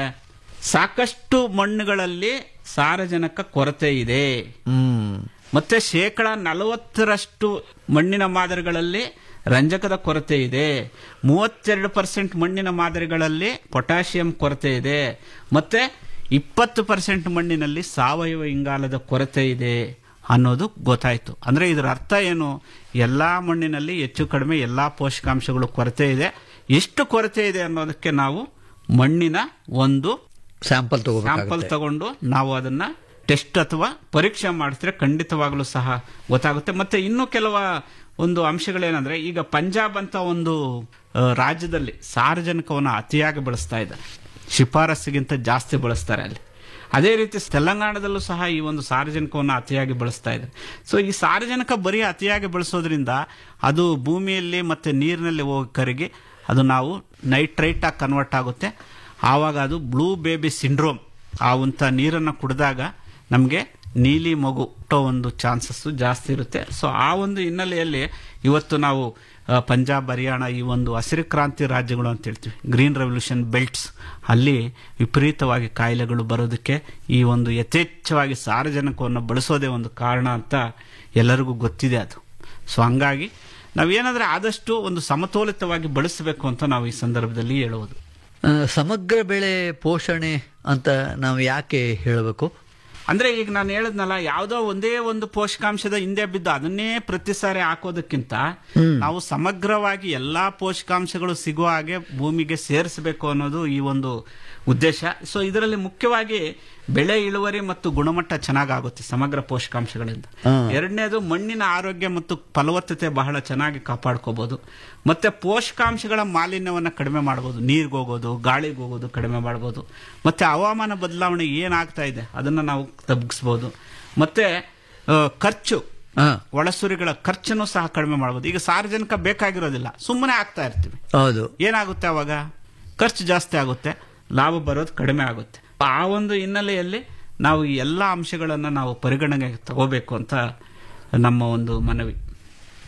ಸಾಕಷ್ಟು ಮಣ್ಣುಗಳಲ್ಲಿ ಸಾರಜನಕ ಕೊರತೆ ಇದೆ ಹ್ಮ್ ಮತ್ತೆ ಶೇಕಡ ನಲವತ್ತರಷ್ಟು ಮಣ್ಣಿನ ಮಾದರಿಗಳಲ್ಲಿ ರಂಜಕದ ಕೊರತೆ ಇದೆ ಮೂವತ್ತೆರಡು ಪರ್ಸೆಂಟ್ ಮಣ್ಣಿನ ಮಾದರಿಗಳಲ್ಲಿ ಪೊಟ್ಯಾಷಿಯಂ ಕೊರತೆ ಇದೆ ಮತ್ತೆ ಇಪ್ಪತ್ತು ಪರ್ಸೆಂಟ್ ಮಣ್ಣಿನಲ್ಲಿ ಸಾವಯವ ಇಂಗಾಲದ ಕೊರತೆ ಇದೆ ಅನ್ನೋದು ಗೊತ್ತಾಯ್ತು ಅಂದ್ರೆ ಇದರ ಅರ್ಥ ಏನು ಎಲ್ಲಾ ಮಣ್ಣಿನಲ್ಲಿ ಹೆಚ್ಚು ಕಡಿಮೆ ಎಲ್ಲಾ ಪೋಷಕಾಂಶಗಳು ಕೊರತೆ ಇದೆ ಎಷ್ಟು ಕೊರತೆ ಇದೆ ಅನ್ನೋದಕ್ಕೆ ನಾವು ಮಣ್ಣಿನ ಒಂದು ಸ್ಯಾಂಪಲ್ ಸ್ಯಾಂಪಲ್ ತಗೋಬೇಕಾಗುತ್ತೆ ತಗೊಂಡು ನಾವು ಅದನ್ನ ಟೆಸ್ಟ್ ಅಥವಾ ಪರೀಕ್ಷೆ ಮಾಡಿದ್ರೆ ಖಂಡಿತವಾಗ್ಲೂ ಸಹ ಗೊತ್ತಾಗುತ್ತೆ ಮತ್ತೆ ಇನ್ನೂ ಕೆಲವ ಒಂದು ಅಂಶಗಳೇನಂದ್ರೆ ಈಗ ಪಂಜಾಬ್ ಅಂತ ಒಂದು ಆ, ರಾಜ್ಯದಲ್ಲಿ ಸಾರ್ವಜನಿಕವನ್ನು ಅತಿಯಾಗಿ ಬಳಸ್ತಾ ಇದ್ದಾರೆ ಶಿಫಾರಸ್ಸಿಗಿಂತ ಜಾಸ್ತಿ ಬಳಸ್ತಾರೆ ಅಲ್ಲಿ ಅದೇ ರೀತಿ ತೆಲಂಗಾಣದಲ್ಲೂ ಸಹ ಈ ಒಂದು ಸಾರ್ವಜನಿಕವನ್ನು ಅತಿಯಾಗಿ ಬಳಸ್ತಾ ಇದ್ದಾರೆ ಸೊ ಈ ಸಾರ್ವಜನಿಕ ಬರೀ ಅತಿಯಾಗಿ ಬಳಸೋದ್ರಿಂದ ಅದು ಭೂಮಿಯಲ್ಲಿ ಮತ್ತೆ ನೀರಿನಲ್ಲಿ ಹೋಗಿ ಕರಗಿ ಅದು ನಾವು ನೈಟ್ರೈಟ್ ಆಗಿ ಕನ್ವರ್ಟ್ ಆಗುತ್ತೆ ಆವಾಗ ಅದು ಬ್ಲೂ ಬೇಬಿ ಸಿಂಡ್ರೋಮ್ ಆ ಒಂಥ ನೀರನ್ನು ಕುಡಿದಾಗ ನಮಗೆ ನೀಲಿ ಮಗು ಹುಟ್ಟೋ ಒಂದು ಚಾನ್ಸಸ್ ಜಾಸ್ತಿ ಇರುತ್ತೆ ಸೊ ಆ ಒಂದು ಹಿನ್ನೆಲೆಯಲ್ಲಿ ಇವತ್ತು ನಾವು ಆ, ಪಂಜಾಬ್ ಹರಿಯಾಣ ಈ ಒಂದು ಹಸಿರು ಕ್ರಾಂತಿ ರಾಜ್ಯಗಳು ಅಂತ ಹೇಳ್ತೀವಿ ಗ್ರೀನ್ ರೆವಲ್ಯೂಷನ್ ಬೆಲ್ಟ್ಸ್ ಅಲ್ಲಿ ವಿಪರೀತವಾಗಿ ಕಾಯಿಲೆಗಳು ಬರೋದಕ್ಕೆ ಈ ಒಂದು ಯಥೇಚ್ಛವಾಗಿ ಸಾರಜನಕವನ್ನು ಬಳಸೋದೇ ಒಂದು ಕಾರಣ ಅಂತ ಎಲ್ಲರಿಗೂ ಗೊತ್ತಿದೆ ಅದು ಸೊ ಹಂಗಾಗಿ ನಾವೇನಾದ್ರೆ ಆದಷ್ಟು ಒಂದು ಸಮತೋಲಿತವಾಗಿ ಬಳಸಬೇಕು ಅಂತ ನಾವು ಈ ಸಂದರ್ಭದಲ್ಲಿ ಹೇಳುವುದು ಆ, ಸಮಗ್ರ ಬೆಳೆ ಪೋಷಣೆ ಅಂತ ನಾವು ಯಾಕೆ ಹೇಳಬೇಕು ಅಂದ್ರೆ ಈಗ ನಾನು ಹೇಳದ್ನಲ್ಲ ಯಾವ್ದೋ ಒಂದೇ ಒಂದು ಪೋಷಕಾಂಶದ ಹಿಂದೆ ಬಿದ್ದು ಅದನ್ನೇ ಪ್ರತಿ ಸಾರಿ ಹಾಕೋದಕ್ಕಿಂತ ನಾವು ಸಮಗ್ರವಾಗಿ ಎಲ್ಲಾ ಪೋಷಕಾಂಶಗಳು ಸಿಗುವ ಹಾಗೆ ಭೂಮಿಗೆ ಸೇರಿಸಬೇಕು ಅನ್ನೋದು ಈ ಒಂದು ಉದ್ದೇಶ ಸೊ ಇದರಲ್ಲಿ ಮುಖ್ಯವಾಗಿ ಬೆಳೆ ಇಳುವರಿ ಮತ್ತು ಗುಣಮಟ್ಟ ಚೆನ್ನಾಗಾಗುತ್ತೆ ಸಮಗ್ರ ಪೋಷಕಾಂಶಗಳಿಂದ ಎರಡನೇದು ಮಣ್ಣಿನ ಆರೋಗ್ಯ ಮತ್ತು ಫಲವತ್ತತೆ ಬಹಳ ಚೆನ್ನಾಗಿ ಕಾಪಾಡ್ಕೋಬಹುದು ಮತ್ತೆ ಪೋಷಕಾಂಶಗಳ ಮಾಲಿನ್ಯವನ್ನು ಕಡಿಮೆ ಮಾಡಬಹುದು ನೀರಿಗೆ ಹೋಗೋದು ಗಾಳಿಗೆ ಹೋಗೋದು ಕಡಿಮೆ ಮಾಡಬಹುದು ಮತ್ತೆ ಹವಾಮಾನ ಬದಲಾವಣೆ ಏನಾಗ್ತಾ ಇದೆ ಅದನ್ನ ನಾವು ತಗ್ಗಿಸ್ಬೋದು ಮತ್ತೆ ಆ, ಖರ್ಚು ಹಾ. ಒಳಸುರಿಗಳ ಖರ್ಚನ್ನು ಸಹ ಕಡಿಮೆ ಮಾಡಬಹುದು ಈಗ ಸಾರ್ವಜನಿಕ ಬೇಕಾಗಿರೋದಿಲ್ಲ ಸುಮ್ಮನೆ ಆಗ್ತಾ ಇರ್ತೀವಿ ಹೌದು ಏನಾಗುತ್ತೆ ಅವಾಗ ಖರ್ಚು ಜಾಸ್ತಿ ಆಗುತ್ತೆ ಲಾಭ ಬರೋದು ಕಡಿಮೆ ಆಗುತ್ತೆ ಆ ಒಂದು ಹಿನ್ನೆಲೆಯಲ್ಲಿ ನಾವು ಈ ಎಲ್ಲ ಅಂಶಗಳನ್ನು ನಾವು ಪರಿಗಣನೆಗೆ ತಗೋಬೇಕು ಅಂತ ನಮ್ಮ ಒಂದು ಮನವಿ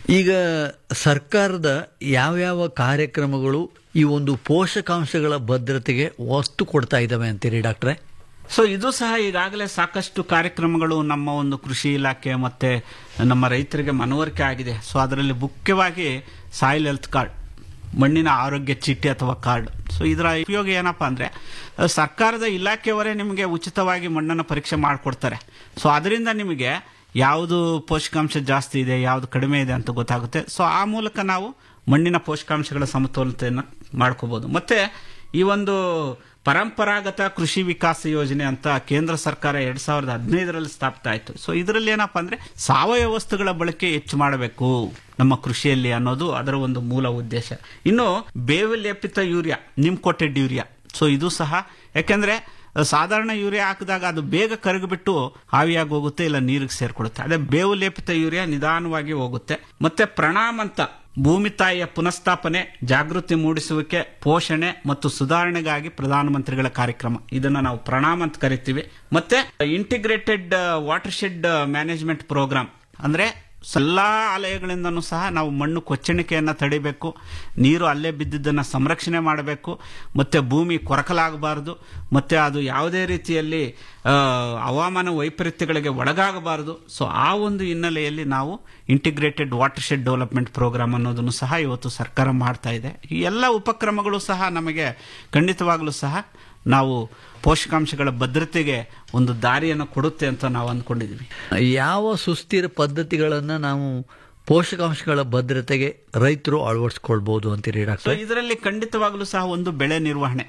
ಈಗ ಸರ್ಕಾರದ ಯಾವ್ಯಾವ ಕಾರ್ಯಕ್ರಮಗಳು ಈ ಒಂದು ಪೋಷಕಾಂಶಗಳ ಭದ್ರತೆಗೆ ಒತ್ತು ಕೊಡ್ತಾ ಇದ್ದಾವೆ ಅಂತೀರಿ ಡಾಕ್ಟ್ರೆ ಸೊ ಇದು ಸಹ ಈಗಾಗಲೇ ಸಾಕಷ್ಟು ಕಾರ್ಯಕ್ರಮಗಳು ನಮ್ಮ ಒಂದು ಕೃಷಿ ಇಲಾಖೆ ಮತ್ತೆ ನಮ್ಮ ರೈತರಿಗೆ ಮನವರಿಕೆ ಆಗಿದೆ ಸೊ ಅದರಲ್ಲಿ ಮುಖ್ಯವಾಗಿ ಸಾಯಿಲ್ ಹೆಲ್ತ್ ಕಾರ್ಡ್ ಮಣ್ಣಿನ ಆರೋಗ್ಯ ಚೀಟಿ ಅಥವಾ ಕಾರ್ಡ್ ಸೊ ಇದರ ಉಪಯೋಗ ಏನಪ್ಪಾ ಅಂದ್ರೆ ಅಹ್, ಸರ್ಕಾರದ ಇಲಾಖೆಯವರೇ ನಿಮಗೆ ಉಚಿತವಾಗಿ ಮಣ್ಣನ್ನು ಪರೀಕ್ಷೆ ಮಾಡಿಕೊಡ್ತಾರೆ ಸೊ ಅದರಿಂದ ನಿಮಗೆ ಯಾವುದು ಪೋಷಕಾಂಶ ಜಾಸ್ತಿ ಇದೆ ಯಾವುದು ಕಡಿಮೆ ಇದೆ ಅಂತ ಗೊತ್ತಾಗುತ್ತೆ ಸೊ ಆ ಮೂಲಕ ನಾವು ಮಣ್ಣಿನ ಪೋಷಕಾಂಶಗಳ ಸಮತೋಲತೆಯನ್ನು ಮಾಡ್ಕೋಬಹುದು ಮತ್ತೆ ಈ ಒಂದು ಪರಂಪರಾಗತ ಕೃಷಿ ವಿಕಾಸ ಯೋಜನೆ ಅಂತ ಕೇಂದ್ರ ಸರ್ಕಾರ ಎರಡ್ ಸಾವಿರದ ಹದಿನೈದರಲ್ಲಿ ಸ್ಥಾಪಿತ ಆಯಿತು ಸೊ ಇದರಲ್ಲಿ ಏನಪ್ಪಾ ಅಂದ್ರೆ ಸಾವಯವ ವಸ್ತುಗಳ ಬಳಕೆ ಹೆಚ್ಚು ಮಾಡಬೇಕು ನಮ್ಮ ಕೃಷಿಯಲ್ಲಿ ಅನ್ನೋದು ಅದರ ಒಂದು ಮೂಲ ಉದ್ದೇಶ ಇನ್ನು ಬೇವು ಲೇಪಿತ ಯೂರಿಯಾ ನಿಮ್ ಕೊಟ್ಟೆಡ್ ಯೂರಿಯಾ ಸೊ ಇದು ಸಹ ಯಾಕೆಂದ್ರೆ ಸಾಧಾರಣ ಯೂರಿಯಾ ಹಾಕಿದಾಗ ಅದು ಬೇಗ ಕರಗಿಬಿಟ್ಟು ಆವಿಯಾಗಿ ಹೋಗುತ್ತೆ ಇಲ್ಲ ನೀರಿಗೆ ಸೇರ್ಕೊಳ್ಳುತ್ತೆ ಅದೇ ಬೇವು ಲೇಪಿತ ಯೂರಿಯಾ ನಿಧಾನವಾಗಿ ಹೋಗುತ್ತೆ ಮತ್ತೆ ಪ್ರಣಾಮಂತ ಭೂಮಿ ತಾಯಿಯ ಪುನಃಸ್ಥಾಪನೆ ಜಾಗೃತಿ ಮೂಡಿಸುವಿಕೆ ಪೋಷಣೆ ಮತ್ತು ಸುಧಾರಣೆಗಾಗಿ ಪ್ರಧಾನಮಂತ್ರಿಗಳ ಕಾರ್ಯಕ್ರಮ ಇದನ್ನ ನಾವು ಪ್ರಣಾಮ ಅಂತ ಕರಿತೀವಿ ಮತ್ತೆ integrated watershed management programme ಅಂದ್ರೆ ಎಲ್ಲಾ ಆಲಯಗಳಿಂದನೂ ಸಹ ನಾವು ಮಣ್ಣು ಕೊಚ್ಚಣಿಕೆಯನ್ನ ತಡಿಬೇಕು ನೀರು ಅಲ್ಲೇ ಬಿದ್ದಿದ್ದನ್ನ ಸಂರಕ್ಷಣೆ ಮಾಡಬೇಕು ಮತ್ತೆ ಭೂಮಿ ಕೊರಕಲಾಗಬಾರದು ಮತ್ತೆ ಅದು ಯಾವುದೇ ರೀತಿಯಲ್ಲಿ ಆ, ಹವಾಮಾನ ವೈಪರೀತ್ಯಗಳಿಗೆ ಒಳಗಾಗಬಾರದು ಸೊ ಆ ಒಂದು ಹಿನ್ನೆಲೆಯಲ್ಲಿ ನಾವು integrated watershed development programme ಅನ್ನೋದನ್ನು ಸಹ ಇವತ್ತು ಸರ್ಕಾರ ಮಾಡ್ತಾ ಇದೆ ಈ ಎಲ್ಲ ಉಪಕ್ರಮಗಳು ಸಹ ನಮಗೆ ಖಂಡಿತವಾಗಲೂ ಸಹ ನಾವು ಪೋಷಕಾಂಶಗಳ ಭದ್ರತೆಗೆ ಒಂದು ದಾರಿಯನ್ನು ಕೊಡುತ್ತೆ ಅಂತ ನಾವು ಅಂದ್ಕೊಂಡಿದ್ದೀವಿ ಯಾವ ಸುಸ್ಥಿರ ಪದ್ಧತಿಗಳನ್ನ ನಾವು ಪೋಷಕಾಂಶಗಳ ಭದ್ರತೆಗೆ ರೈತರು ಅಳವಡಿಸ್ಕೊಳ್ಬಹುದು ಅಂತೀರಿ ಸೊ ಡಾಕ್ಟರ್ ಇದರಲ್ಲಿ ಖಂಡಿತವಾಗ್ಲೂ ಸಹ ಒಂದು ಬೆಳೆ ನಿರ್ವಹಣೆ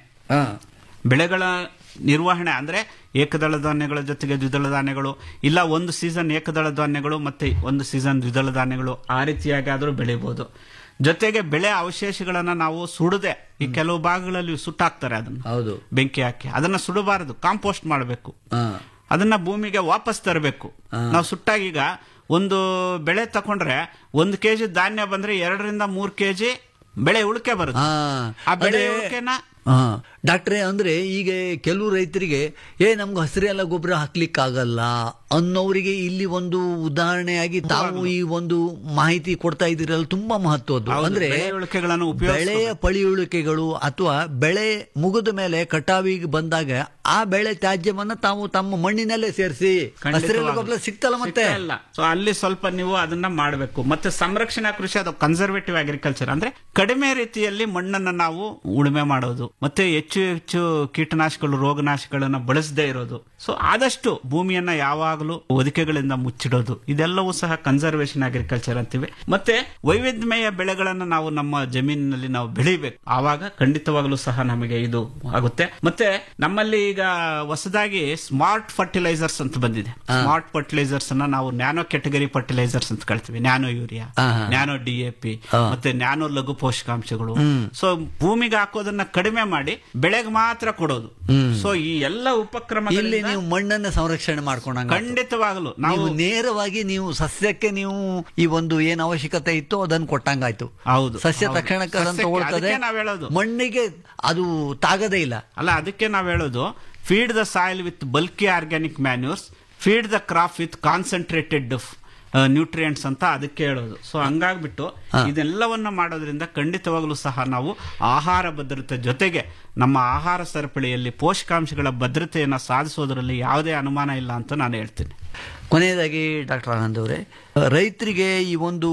ಬೆಳೆಗಳ ನಿರ್ವಹಣೆ ಅಂದ್ರೆ ಏಕದಳ ಧಾನ್ಯಗಳ ಜೊತೆಗೆ ದ್ವಿದಳ ಧಾನ್ಯಗಳು ಇಲ್ಲ ಒಂದು ಸೀಸನ್ ಏಕದಳ ಧಾನ್ಯಗಳು ಮತ್ತೆ ಒಂದು ಸೀಸನ್ ದ್ವಿದಳ ಧಾನ್ಯಗಳು ಆ ರೀತಿಯಾಗಿ ಆದರೂ ಬೆಳಿಬಹುದು ಜೊತೆಗೆ ಬೆಳೆ ಅವಶೇಷಗಳನ್ನ ನಾವು ಸುಡದೆ ಈ ಕೆಲವು ಭಾಗಗಳಲ್ಲಿ ಸುಟ್ಟಾಕ್ತಾರೆ ಅದನ್ನ ಹೌದು ಬೆಂಕಿ ಹಾಕಿ ಅದನ್ನ ಸುಡಬಾರದು ಕಾಂಪೋಸ್ಟ್ ಮಾಡಬೇಕು ಹಾ. ಅದನ್ನ ಭೂಮಿಗೆ ವಾಪಸ್ ತರಬೇಕು ನಾವು ಸುಟ್ಟಾಗ ಈಗ ಒಂದು ಬೆಳೆ ತಕೊಂಡ್ರೆ ಒಂದು ಕೆಜಿ ಧಾನ್ಯ ಬಂದ್ರೆ ಎರಡರಿಂದ ಮೂರ್ ಕೆಜಿ ಬೆಳೆ ಉಳಿಕೆ ಬರುತ್ತೆ ಹಾ. ಆ ಬೆಳೆ ಅದೇ- ಉಳಿಕೆನ ಹಾ ಡಾಕ್ಟ್ರೆ ಅಂದ್ರೆ ಈಗ ಕೆಲವು ರೈತರಿಗೆ ಏ ನಮ್ಗೆ ಹಸಿರೆಲ್ಲ ಗೊಬ್ಬರ ಹಾಕ್ಲಿಕ್ಕೆ ಆಗಲ್ಲ ಅನ್ನೋರಿಗೆ ಇಲ್ಲಿ ಒಂದು ಉದಾಹರಣೆಯಾಗಿ ತಾವು ಈ ಒಂದು ಮಾಹಿತಿ ಕೊಡ್ತಾ ಇದ್ದೀರಲ್ಲ ತುಂಬಾ ಮಹತ್ವದ್ದು ಹೌದು, ಅಂದ್ರೆ ಬೆಳೆ ಉಳಿಕೆಗಳನ್ನು ಉಪಯೋಗಿಸ್ಕೋಬೇಕು. ಬೆಳೆಯ ಪಳಿಯುಳಿಕೆಗಳು ಅಥವಾ ಬೆಳೆ ಮುಗಿದ ಮೇಲೆ ಕಟಾವಿಗೆ ಬಂದಾಗ ಆ ಬೆಳೆ ತ್ಯಾಜ್ಯವನ್ನ ತಾವು ತಮ್ಮ ಮಣ್ಣಿನಲ್ಲೇ ಸೇರಿಸಿ ಹಸಿರೆಲ್ಲ ಗೊಬ್ಬರ ಸಿಗ್ತಲ್ಲ ಮತ್ತೆ ಇಲ್ಲ ಸೊ ಅಲ್ಲಿ ಸ್ವಲ್ಪ ನೀವು ಅದನ್ನ ಮಾಡಬೇಕು ಮತ್ತೆ ಸಂರಕ್ಷಣಾ ಕೃಷಿ ಅದು ಕನ್ಸರ್ವೇಟಿವ್ ಅಗ್ರಿಕಲ್ಚರ್ ಅಂದ್ರೆ ಕಡಿಮೆ ರೀತಿಯಲ್ಲಿ ಮಣ್ಣನ್ನ ನಾವು ಉಳುಮೆ ಮಾಡೋದು ಮತ್ತೆ ಹೆಚ್ಚು ಹೆಚ್ಚು ಕೀಟನಾಶಕಗಳು ರೋಗನಾಶಕಗಳನ್ನ ಬಳಸದೇ ಇರೋದು ಸೊ ಆದಷ್ಟು ಭೂಮಿಯನ್ನ ಯಾವಾಗಲೂ ಒದಿಕೆಗಳಿಂದ ಮುಚ್ಚಿಡೋದು ಇದೆಲ್ಲವೂ ಸಹ ಕನ್ಸರ್ವೇಷನ್ ಅಗ್ರಿಕಲ್ಚರ್ ಅಂತೀವಿ ಮತ್ತೆ ವೈವಿಧ್ಯಮಯ ಬೆಳೆಗಳನ್ನ ನಾವು ನಮ್ಮ ಜಮೀನಿನಲ್ಲಿ ನಾವು ಬೆಳಿಬೇಕು ಆವಾಗ ಖಂಡಿತವಾಗಲೂ ಸಹ ನಮಗೆ ಇದು ಆಗುತ್ತೆ ಮತ್ತೆ ನಮ್ಮಲ್ಲಿ ಈಗ ಹೊಸದಾಗಿ ಸ್ಮಾರ್ಟ್ ಫರ್ಟಿಲೈಸರ್ಸ್ ಅಂತ ಬಂದಿದೆ ಸ್ಮಾರ್ಟ್ ಫರ್ಟಿಲೈಸರ್ಸ್ ಅನ್ನ ನಾವು ನ್ಯಾನೋ ಕೆಟಗರಿ ಫರ್ಟಿಲೈಸರ್ಸ್ ಅಂತ ಕಳ್ತೀವಿ ನ್ಯಾನೋ ಯೂರಿಯಾ ಆಹಾ. ನ್ಯಾನೋ ಡಿ ಎ ಪಿ ಮತ್ತೆ ನ್ಯಾನೋ ಲಘು ಪೋಷಕಾಂಶಗಳು ಸೊ ಭೂಮಿಗೆ ಹಾಕೋದನ್ನ ಕಡಿಮೆ ಮಾಡಿ ಬೆಳೆಗೆ ಮಾತ್ರ ಕೊಡೋದು ಸೊ ಈ ಎಲ್ಲ ಇಲ್ಲಿ ಉಪಕ್ರಮಗಳಲ್ಲಿ ನೀವು ಮಣ್ಣನ್ನ ಸಂರಕ್ಷಣೆ ಮಾಡ್ಕೊಂಡಂಗ ಖಂಡಿತವಾಗಲು ನಾವು ನೀವು ನೇರವಾಗಿ ನೀವು ಸಸ್ಯಕ್ಕೆ ನೀವು ಈ ಒಂದು ಏನ್ ಅವಶ್ಯಕತೆ ಇತ್ತು ಅದನ್ನು ಕೊಟ್ಟಂಗಾಯ್ತು ಹೌದು, ಸಸ್ಯ ಹೌದು. ತಕ್ಷಣಕ್ಕೆ ಅದನ್ನು ಸಸ್ಯಕ್ಕೆ ತಗೊಳ್ತದೆ ಅದಕ್ಕೆ ನಾವ್ ಹೇಳೋದು. ಮಣ್ಣಿಗೆ ಅದು ತಾಗದೇ ಇಲ್ಲ ಅಲ್ಲ ಅದಕ್ಕೆ ನಾವ್ ಹೇಳೋದು feed the soil with bulky organic manures feed the crop with concentrated nutrients ಅಂತ ಅದಕ್ಕೆ ಹೇಳೋದು ಸೊ ಹಂಗಾಗ್ಬಿಟ್ಟು ಇದೆಲ್ಲವನ್ನ ಮಾಡೋದ್ರಿಂದ ಖಂಡಿತವಾಗ್ಲೂ ಸಹ ನಾವು ಆಹಾರ ಭದ್ರತೆ ಜೊತೆಗೆ ನಮ್ಮ ಆಹಾರ ಸರಪಳಿಯಲ್ಲಿ ಪೋಷಕಾಂಶಗಳ ಭದ್ರತೆಯನ್ನ ಸಾಧಿಸೋದ್ರಲ್ಲಿ ಯಾವುದೇ ಅನುಮಾನ ಇಲ್ಲ ಅಂತ ನಾನು ಹೇಳ್ತೀನಿ ಕೊನೆಯದಾಗಿ ಡಾಕ್ಟರ್ ಆನಂದ್ ಅವರೇ ರೈತರಿಗೆ ಈ ಒಂದು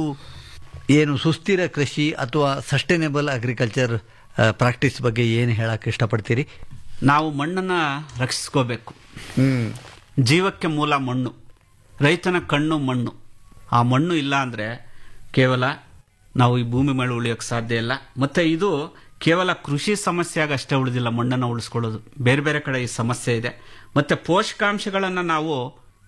ಏನು ಸುಸ್ಥಿರ ಕೃಷಿ ಅಥವಾ ಸಸ್ಟೈನೇಬಲ್ ಅಗ್ರಿಕಲ್ಚರ್ ಪ್ರಾಕ್ಟೀಸ್ ಬಗ್ಗೆ ಏನು ಹೇಳಕ್ ಇಷ್ಟಪಡ್ತೀರಿ ನಾವು ಮಣ್ಣನ್ನ ರಕ್ಷಿಸ್ಕೋಬೇಕು ಹ್ಮ್ ಜೀವಕ್ಕೆ ಮೂಲ ಮಣ್ಣು ರೈತನ ಕಣ್ಣು ಮಣ್ಣು ಆ ಮಣ್ಣು ಇಲ್ಲ ಅಂದ್ರೆ ಕೇವಲ ನಾವು ಈ ಭೂಮಿ ಮೇಲೆ ಉಳಿಯೋಕೆ ಸಾಧ್ಯ ಇಲ್ಲ ಮತ್ತೆ ಇದು ಕೇವಲ ಕೃಷಿ ಸಮಸ್ಯೆಯಾಗಿ ಅಷ್ಟೇ ಉಳಿದಿಲ್ಲ ಮಣ್ಣನ್ನು ಉಳಿಸ್ಕೊಳ್ಳೋದು ಬೇರೆ ಬೇರೆ ಕಡೆ ಈ ಸಮಸ್ಯೆ ಇದೆ ಮತ್ತೆ ಪೋಷಕಾಂಶಗಳನ್ನು ನಾವು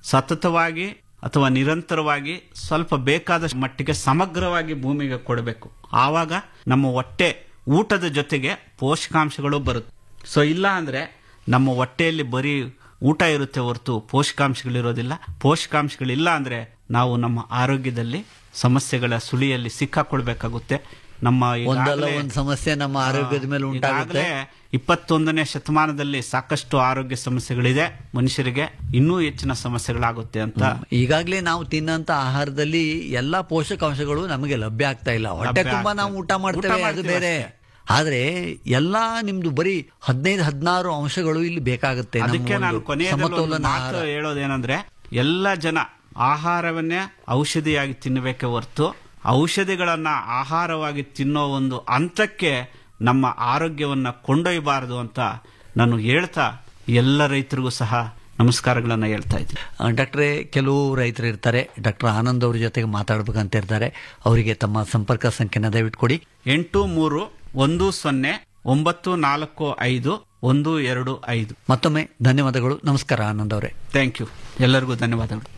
ಸತತವಾಗಿ ಅಥವಾ ನಿರಂತರವಾಗಿ ಸ್ವಲ್ಪ ಬೇಕಾದ ಮಟ್ಟಿಗೆ ಸಮಗ್ರವಾಗಿ ಭೂಮಿಗೆ ಕೊಡಬೇಕು ಆವಾಗ ನಮ್ಮ ಹೊಟ್ಟೆ ಊಟದ ಜೊತೆಗೆ ಪೋಷಕಾಂಶಗಳು ಬರುತ್ತೆ ಸೊ ಇಲ್ಲ ಅಂದ್ರೆ ನಮ್ಮ ಹೊಟ್ಟೆಯಲ್ಲಿ ಬರೀ ಊಟ ಇರುತ್ತೆ ಹೊರತು ಪೋಷಕಾಂಶಗಳಿರೋದಿಲ್ಲ ಪೋಷಕಾಂಶಗಳಿಲ್ಲ ಅಂದ್ರೆ ನಾವು ನಮ್ಮ ಆರೋಗ್ಯದಲ್ಲಿ ಸಮಸ್ಯೆಗಳ ಸುಳಿಯಲ್ಲಿ ಸಿಕ್ಕಾಕೊಳ್ಬೇಕಾಗುತ್ತೆ ನಮ್ಮ ಒಂದಲ್ಲ ಈಗಾಗಲೇ- ಒಂದು ಸಮಸ್ಯೆ ನಮ್ಮ ಆರೋಗ್ಯದ ಮೇಲೆ ಉಂಟಾಗುತ್ತೆ ಈಗಾಗಲೇ ಇಪ್ಪತ್ತೊಂದನೇ ಶತಮಾನದಲ್ಲಿ ಸಾಕಷ್ಟು ಆರೋಗ್ಯ ಸಮಸ್ಯೆಗಳಿದೆ ಮನುಷ್ಯರಿಗೆ ಇನ್ನೂ ಹೆಚ್ಚಿನ ಸಮಸ್ಯೆಗಳಾಗುತ್ತೆ ಅಂತ ಈಗಾಗಲೇ ನಾವು ತಿನ್ನಂತ ಆಹಾರದಲ್ಲಿ ಎಲ್ಲಾ ಪೋಷಕಾಂಶಗಳು ನಮಗೆ ಲಭ್ಯ ಆಗ್ತಾ ಇಲ್ಲ ಹೊಟ್ಟೆ ಲಭ್ಯ ತುಂಬಾ ಆಗ್ತಾ ನಾವು ಇಲ್ಲ. ಊಟ ಮಾಡ್ತೇವೆ ಊಟ ಅದು ಮಾಡ್ತೀವಿ ಬೇರೆ ಆದ್ರೆ ಎಲ್ಲಾ ನಿಮ್ದು ಬರೀ ಹದಿನೈದು ಹದಿನಾರು ಅಂಶಗಳು ಇಲ್ಲಿ ಬೇಕಾಗುತ್ತೆ ನಮ್ಮ ಅದಕ್ಕೆ ನಾನು ಒಂದು ಕೊನೆಯದಲ್ಲಿ ಒಂದು ಸಮತೋಲನ ಮಾತು ಆಹಾರ ಹೇಳೋದೇನಂದ್ರೆ ಎಲ್ಲ ಜನ ಆಹಾರವನ್ನೇ ಔಷಧಿಯಾಗಿ ತಿನ್ನಬೇಕೆ ಹೊರತು ಔಷಧಿಗಳನ್ನ ಆಹಾರವಾಗಿ ತಿನ್ನೋ ಒಂದು ಹಂತಕ್ಕೆ ನಮ್ಮ ಆರೋಗ್ಯವನ್ನ ಕೊಂಡೊಯ್ಯಬಾರದು ಅಂತ ನಾನು ಹೇಳ್ತಾ ಎಲ್ಲ ರೈತರಿಗೂ ಸಹ ನಮಸ್ಕಾರಗಳನ್ನ ಹೇಳ್ತಾ ಇದ್ದೀನಿ ಆ, ಡಾಕ್ಟ್ರೇ ಕೆಲವು ರೈತರು ಇರ್ತಾರೆ ಡಾಕ್ಟರ್ ಆನಂದ್ ಅವ್ರ ಜೊತೆಗೆ ಮಾತಾಡ್ಬೇಕಂತ ಇರ್ತಾರೆ ಅವರಿಗೆ ತಮ್ಮ ಸಂಪರ್ಕ ಸಂಖ್ಯೆನ ದಯವಿಟ್ಟು ಕೊಡಿ ಎಂಟು ಮೂರು ಒಂದು ಸೊನ್ನೆ ಒಂಬತ್ತು ನಾಲ್ಕು ಐದು ಒಂದು ಎರಡು ಐದು ಮತ್ತೊಮ್ಮೆ ಧನ್ಯವಾದಗಳು ನಮಸ್ಕಾರ ಆನಂದ್ ಅವರೇ ಥ್ಯಾಂಕ್ ಯು ಎಲ್ಲರಿಗೂ ಧನ್ಯವಾದಗಳು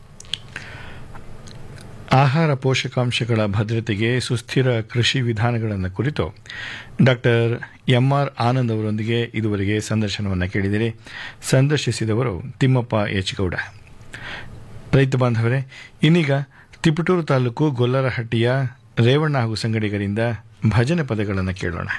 ಆಹಾರ ಪೋಷಕಾಂಶಗಳ ಭದ್ರತೆಗೆ ಸುಸ್ಥಿರ ಕೃಷಿ ವಿಧಾನಗಳನ್ನು ಕುರಿತು ಡಾಕ್ಟರ್ ಎಂಆರ್ ಆನಂದ್ ಅವರೊಂದಿಗೆ ಇದುವರೆಗೆ ಸಂದರ್ಶನವನ್ನು ಕೇಳಿದಿರಿ ಸಂದರ್ಶಿಸಿದವರು ತಿಮ್ಮಪ್ಪ ಎಚ್ ಗೌಡ ರೈತ ಬಾಂಧವರೇ ಇನ್ನೀಗ ತಿಪಟೂರು ತಾಲೂಕು ಗೊಲ್ಲರಹಟ್ಟಿಯ ರೇವಣ್ಣ ಹಾಗೂ ಸಂಗಡಿಗರಿಂದ ಭಜನೆ ಪದಗಳನ್ನು ಕೇಳೋಣ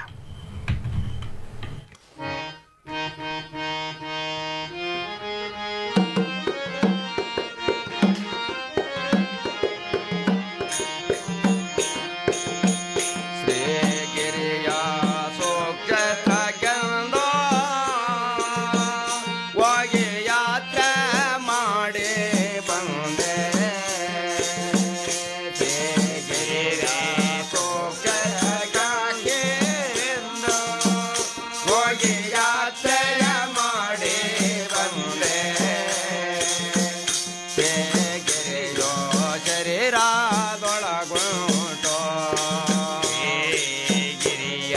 ಶ್ರೀಗಿರಿಯ ಸೋಕ್ಷತೆಗೆಂದು ಹೋಗಿ ಯಾತ್ರೆ ಮಾಡಿ ಬಂದೆ ಶ್ರೀಗಿರಿಯ ಸೋಕ್ಷತೆಗೆಂದು ಹೋಗಿ ಯಾತ್ರೆ ಮಾಡಿ ಬಂದೆ ಶ್ರೀಗಿರಿಯೋ ಶರೀರದೊಳಗುಂಟೋ ಗಿರಿಯ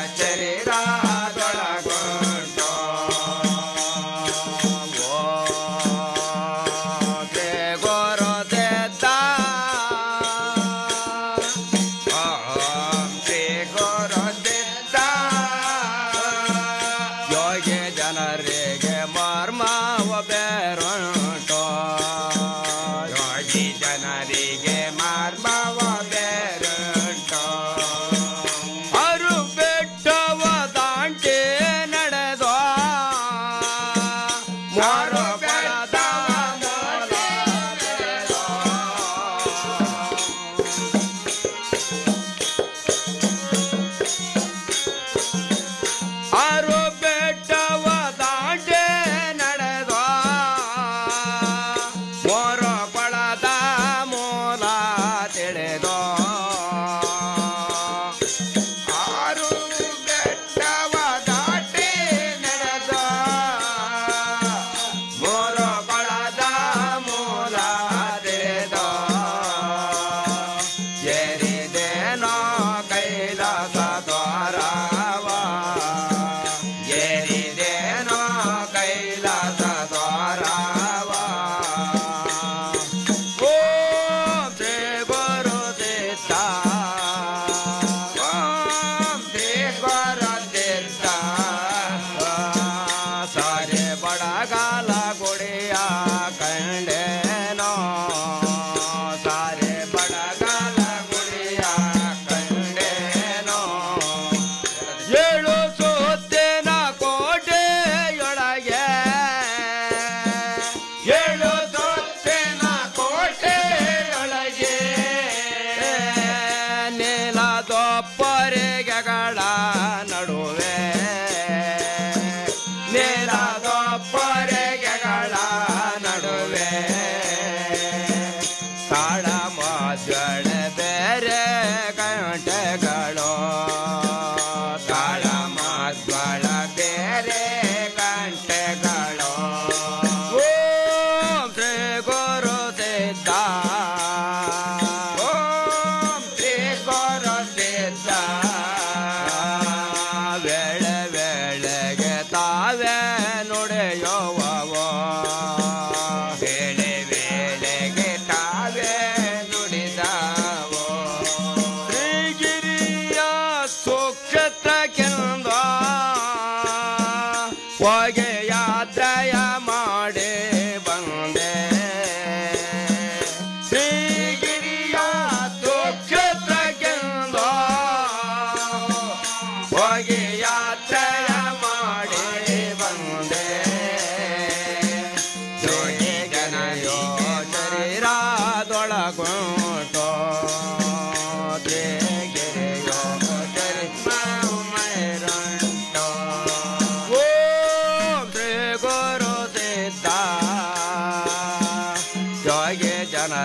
ಶರೀರದೊಳಗುಂಟೋ ಓ ಶ್ರೀ ಗುರುದತ್ತ ಓಂ ಶ್ರೀ ಗುರುದತ್ತ ಯೋಗಿ ಜನರಿಗೆ ಮರ್ಮವ ಬೇರುಂಟೋ ಯೋಗಿ ಜನರಿಗೆ ಮರ್ಮವ ಬೇರುಂಟೋ ಅರು ಬೆಟ್ಟವ ದಾಂಟಿ ನಡೆದೋ ಮಾರು ಬೆಟ್ಟವ ಮೂಲ ನಡೆದೋ. ಆರು ಬೆಟ್ಟವ ದಾಟೆ ನಡೆದ ಮೋರ ಕೊಳದ ಮೂಲ ತಿಳಿದ ಆರು ಬೆಟ್ಟವ ದಾಟಿ ನಡೆದ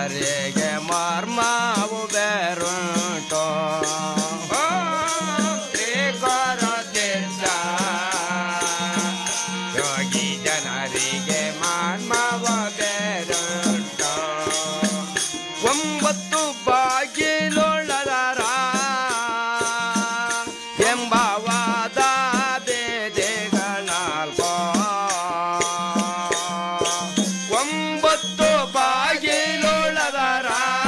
ಜನರಿಗೆ ಮರ್ಮವು ಬೇರುಂಟು ಶ್ರೀ ಗುರುತಿದ್ದ ಯೋಗಿ ಜನರಿಗೆ ಮರ್ಮವ ಬೇರುಂಟು ಒಂಬತ್ತು ಬಾಗಿಲೊಳರ ಎಂಬವಾದ ಬೇದೆಗಳಾಲ್ಕೋ ಒಂಬತ್ತು ಬಾಗಿಲೊಳರ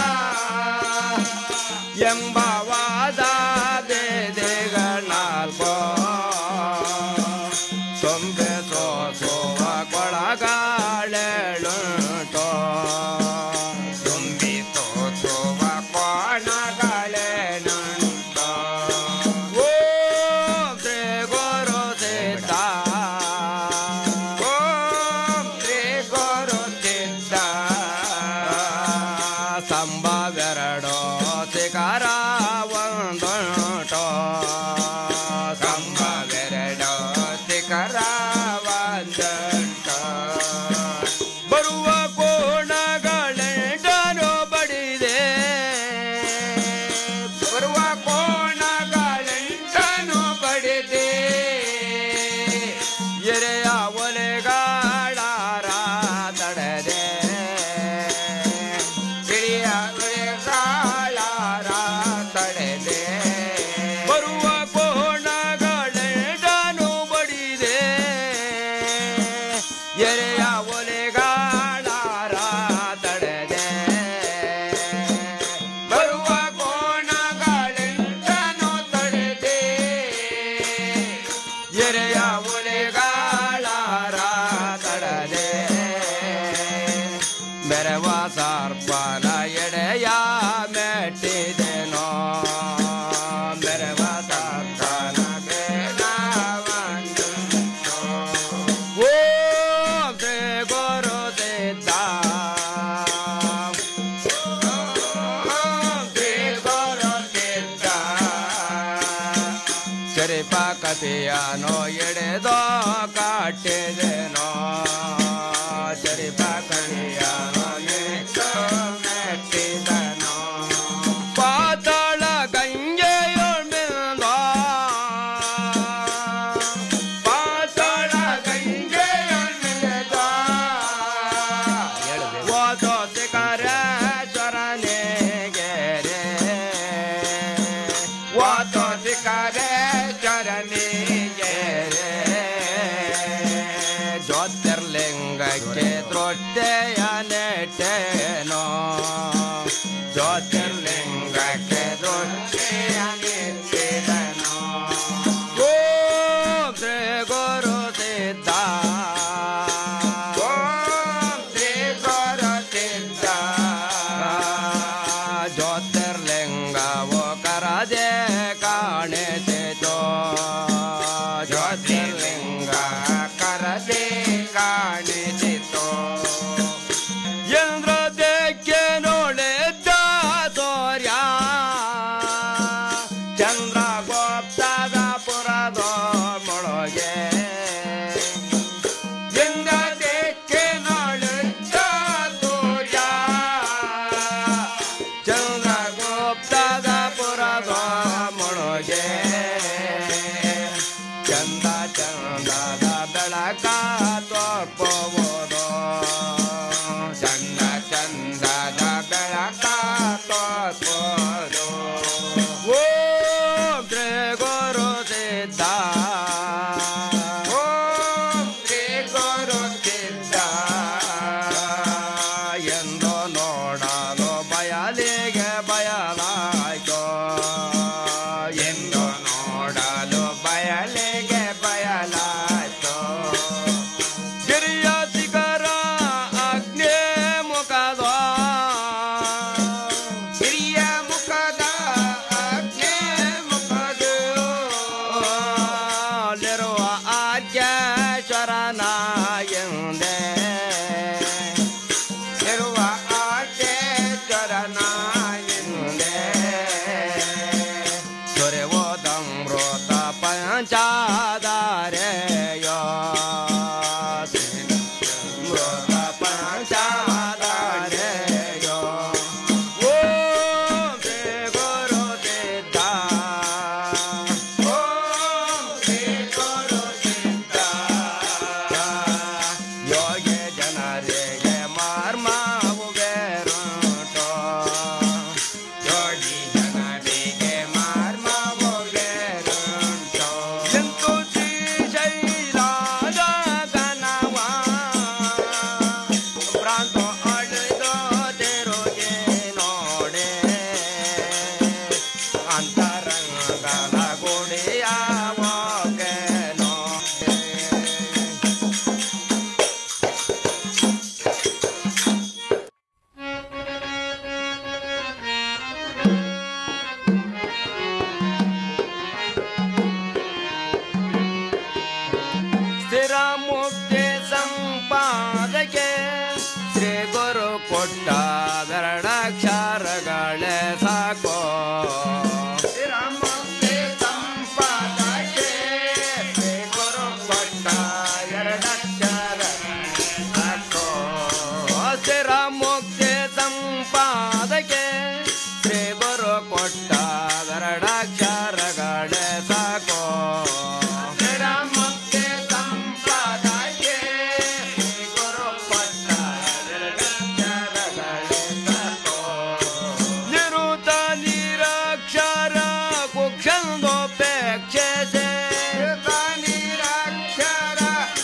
ಎಂಬವಾದ ಬೇದೆಗಳಾಲ್ಕೋ ಸೊಂಬೆ ಸೋಸುವ ಕೊಳಗಾಳೆಳುಂಟೋ ತುಂಬಿ ತೋಸುವ ಕೋಣಗಳೇನುಂಟೋ ಓಂ ಶ್ರೀ ಗುರು ಸಿದ್ಧ ಓಂ ಶ್ರೀ ಗುರು ಸಿದ್ಧ ಸಂಭವೆರಡೋ ಶಿಖರ ಒಂದುಂಟೋ ಸಂಭವೆರಡೋ ಶಿಖರ ಒಂದುಂಟೋ ಬರುವ ಕೋಣಗಳೆಂಟನು ಬಡಿದೆ ಬರುವ ಕೋಣಗಳೆಂಟನು ಬಡಿದೆ ಎರೆಯ ಒಲೆಗಾಳಾರ ತಡದೆ ಹಿರಿಯ ಒಲೆಗಾಳಾರ ತಡೆದೆ ಬರುವ ಕೋಣಗಳೆಂಟನು ಬಡಿದೆ ಎರೆಯ ಒಲೆಗಾಳಾರ ತಡೆದೆ ಬರುವ ಕೋಣಗಳೆಂಟನು ತಡೆದೆ ಎರೆಯ ಒಲೆಗಾಳಾರ ತಡದೆ ಬೆರವ ಸರ್ಪನ ಎಡೆಯ ಮೆಟ್ಟಿದೆನೋ ಬೆರವ ಸರ್ಪನ ಬೇಡವನ್ನು ಓಂ ಶ್ರೀ ಗುರು ಸಿದ್ಧ ಓಂ ಶ್ರೀ ಗುರು ಸಿದ್ಧ ಚರಿಪ ಕಥೆಯನೋ ಎಡೆದೋ ಕಾಟಿದೆನೋ ಚರಿಪ ಕಥೆಯನೋ ಎಡೆದೋ ಮೆಟ್ಟಿದನೋ ಪಾತಾಳ ಗಂಗೆಯೊಳ್ಮಿಂದ ಪಾತಾಳ ಗಂಗೆಯೊಳ್ಮಿಂದ ಓದೋ ಶಿಖರೇಶ್ವರನಿಗೆ ರೇ ಓದೋ ಶಿಖರೇಶ್ವರನಿಗೆ ರೇ ಜ್ಯೋತಿರ್ಲಿಂಗಕ್ಕೆ ದೃಷ್ಟಿಯ ನೆಟ್ಟೇನೋ ಜ್ಯೋತಿರ್ಲಿಂಗಕ್ಕೆ ದೃಷ್ಟಿಯ ನೆಟ್ಟಿದನೋ ಓಂ ಶ್ರೀ ಗುರು ಸಿದ್ಧ ಓಂ ಶ್ರೀ ಗುರು ಸಿದ್ಧ ಜ್ಯೋತಿರ್ಲಿಂಗವು ಕರದೆ ಕಾಣಿಸಿತು ಜ್ಯೋತಿರ್ಲಿಂಗ ಕರದೆ ಕಾಣಿಸಿತು ಇಂದ್ರ ದೇಕ್ಕೆ ನೋಡಿದ್ದ ಸೂರ್ಯ ಚಂದ್ರ ಗೋಪ್ತದ ಪುರದ ಮೊಳಗೆ ಇಂದ್ರ ದೇಕ್ಕೆ ನೋಡಿದ್ದ ಸೂರ್ಯ ಚಂದ್ರ ಗೋಪ್ತದ ಪುರದ ಮೊಳಗೆ ಚಂದ ಚಂದದ ಬೆಳಕ ತೋರ್ಪುವುದು ಚಂದ ಚಂದದ ಬೆಳಕ ತೋರ್ಪುವುದು ಓಂ ಶ್ರೀ ಗುರು ಸಿದ್ಧ ಓಂ ಶ್ರೀ ಗುರು ಸಿದ್ಧ ಎಂದು ನೋಡಲು ಬಯಲಿಗೆ ಬಯಲಾಯ್ತು ಎಂದು ನೋಡಲು ಬಯಲಿಗೆ ಬಯಲಾಯ್ತು ಗಿರಿಯ ಶಿಖರ ಅಗ್ನಿ ಮುಖದ ಹಿರಿಯ ಮುಖದ ಅಗ್ನಿ ಮುಖದ ಲಿರುವ ಆದ್ಯೇಶ್ವರನ ಎಂದೇ ಇರುವ ಆದ್ಯೇಶ್ವರನ ಎಂದೇ ದೊರೆವೋದಮೃತ ಪಂಚಾದಾರೆಯೋ ಮೃತ ಪಂಚಾದಾರೆಯೋ ಸಂಪಾದಕ್ಕೆ ಶ್ರೀ ಗುರು ಕೊಟ್ಟ ಬೆರಡಕ್ಷರಗಳೇ ಸಾಕೋ ಶ್ರೀರಾಮಕ್ಕೆ ಸಂಪಾದಕ್ಕೆ ಶ್ರೀ ಗುರು ಕೊಟ್ಟ ಎರಡಕ್ಷರ ಸಾಕೋ ಸ್ಥಿರ ಮುಕ್ತಿ ಸಂಪಾದಕ್ಕೆ ಶ್ರೀ ಗುರು ಕೊಟ್ಟ ಎರಡಕ್ಷರಗಳೇ ಸಾಕೋ ಸ್ಥಿರ ಮುಕ್ತಿ ಸಂಪಾದಕ್ಕೆ ಶ್ರೀ ಗುರು ಕೊಟ್ಟ ಎರಡಕ್ಷರಗಳೇ ಸಾಕೋ ನಿರುತ ನಿರಕ್ಷರ ಕುಕ್ಷಂದೋಪೇಕ್ಷೆ ನಿರಕ್ಷರ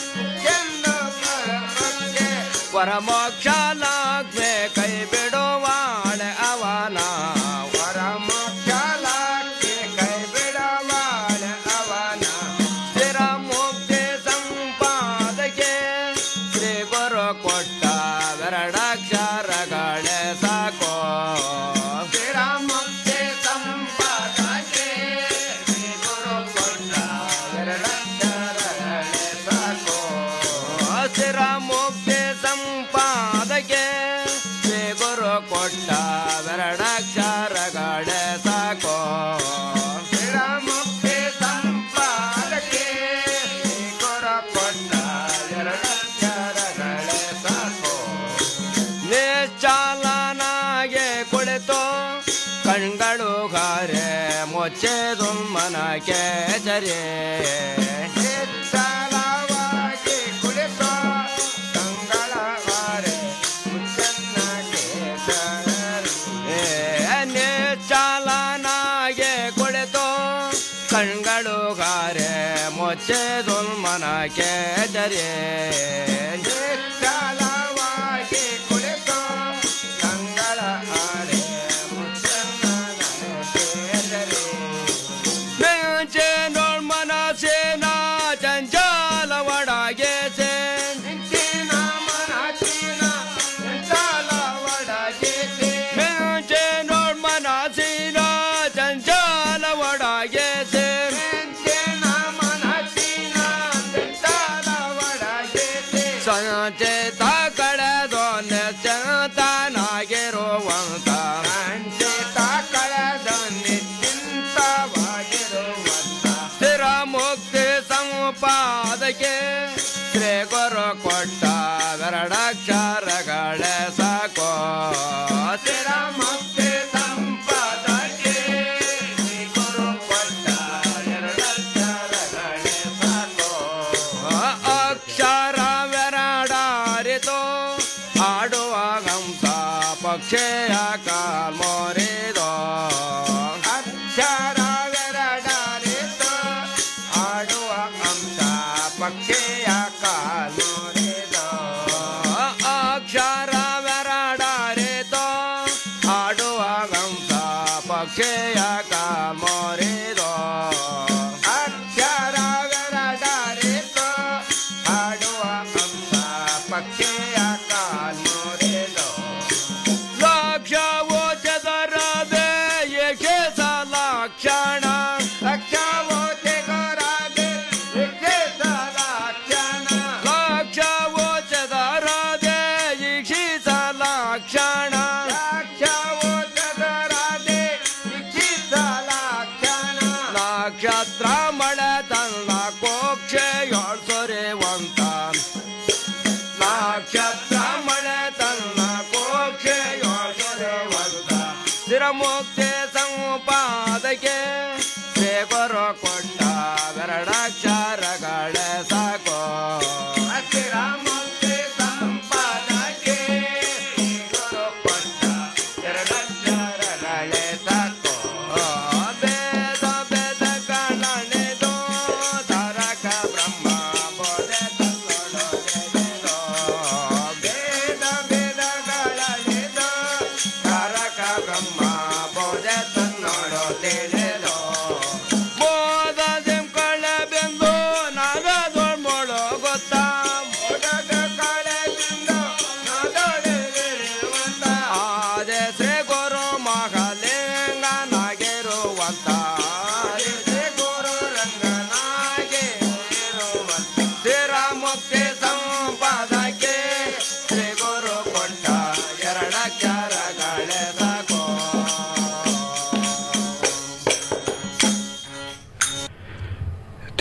ವರಮೋಕ್ಷ ಲಕ್ಷ್ಮೆ ಕೈ ಬಿಡುವಾಳೆ ಅವನ ವರಮೋಕ್ಷ ಲಕ್ಷ್ಮೆ ಕೈ ಬಿಡುವಾಳೆ ಅವನ ಸ್ಥಿರ ಮುಕ್ತಿ ಸಂಪಾದಕ್ಕೆ ಶ್ರೀ ಗುರು ಕೊಟ್ಟ ಎರಡಕ್ಷರಗಳೇ ಸಾಕೋ ಸ್ಥಿರ ಮುಕ್ತಿ ಸಂಪಾದಕ್ಕೆ ಶ್ರೀ ಗುರು ಕೊಟ್ಟ ಎರಡಕ್ಷರಗಳೇ ಸಾಕೋ ಸ್ಥಿರ ಮುಕ್ತಿ ಸಂಪಾದಕ್ಕೆ ಶ್ರೀ ಗುರು ಕೊಟ್ಟ ಎರಡಕ್ಷರಗಳೇ ಸಾಕೋ ಸ್ಥಿರ ಮುಕ್ತಿ ಸಂಪಾದಕ್ಕೆ ಶ್ರೀ ಗುರು ಕೊಟ್ಟ ಎರಡಕ್ಷರಗಳೇ ಸಾಕೋ ನಿಶ್ಚಾಲನಾಗೆ ಕುಳಿತು ಕಣ್ಗಳು ಗಾರೆ ಮುಚ್ಚೆದು ಮನಕ್ಕೆ ಜರೆ ನಿಶ್ಚಲವಾಗಿ ಕುಳಿತು ಕಂಗಳ ಗಾರೆ ಮುಚ್ಚನ್ನಕ್ಕೆ ಜರೆ. ನಿಶ್ಚಲನಾಗೆ ಕುಳಿತು ಕಣ್ಗಳು ಗಾರೆ ಮುಚ್ಚೆದು ಮನಕ್ಕೆ ಜರೆ ನಿಶ್ಚಲವಾಗಿ ಕುಳಿತು ಕಂಗಳ ಆರೆ ಮೆಂಚೆ ನೋಡ್ ಮನಸ್ಸಿನ ಚಂಚಲ ಒಡಗೆ ಮೆಂಚೆ ನೋಡ್ ಮನಸ್ಸಿನ ಚಂಚಲ ಒಡಗೆ ಸಂಚೇತ ಕಳೆದೋ ನಿಶ್ಚಂತನಾಗಿರುವಂತ ಸಂಚೇತ ಕಳೆದೋ ನಿಶ್ಚಿಂತವಾಗಿರುವಂತ ಸ್ಥಿರ ಮುಕ್ತಿ ಸಂಪಾದಕ್ಕೆ ಶ್ರೀ ಗುರು ಕೊಟ್ಟ ಎರಡಕ್ಷರಗಳೇ ಸಾಕೋ ಸ್ಥಿರ ಮುಕ್ತಿ ಸಂಪಾದಕ್ಕೆ ಶ್ರೀ ಗುರು ಕೊಟ್ಟ ಎರಡಕ್ಷರಗಳೇ ಸಾಕೋ ಅಕ್ಷರವೆರಡಾರಿತು ಆಡುವ ಹಂಸ ಪಕ್ಷಿಯ ಕಾಲ್ಮೋರಿದೋ ಅಕ್ಷರವೆರಡಾರಿತು ಆಡುವ ಹಂಸ ಪಕ್ಷಿಯ ಕಾಲ್ಮೋರಿದೋ ಅಕ್ಷರವೆರಡಾರಿತು ಆಡುವ ಹಂಸ ಪಕ್ಷಿಯ ಕಾಲ್ಮೋರಿದೋ ಅಕ್ಷರವೆರಡಾರಿತು ಹಾಡುವ ಹಂಸ ಪಕ್ಷಿಯ ಕಾಲ್ಮೋರೆದೋ ಲಕ್ಷವೋ ಚದರದೆ ಏಕೆ ಸಲಾಕ್ಷಣ ಲಕ್ಷವೋ ಚದರದೆ ಏಕೆ ಸಲಾಕ್ಷಣ ಲಕ್ಷವೋ ಚದರದೆ ಈಕ್ಷಿ ಸಲಾಕ್ಷಣ ಲಕ್ಷವೋ ಚದರದೆ ಈಕ್ಷಿ ಸಲಾಕ್ಷಣ ನಕ್ಷತ್ರ ಮಳೆ ತನ್ನ ಕೋಕ್ಷೆ ಸೊರೆವಂತ ನಕ್ಷತ್ರ ಮಳೆ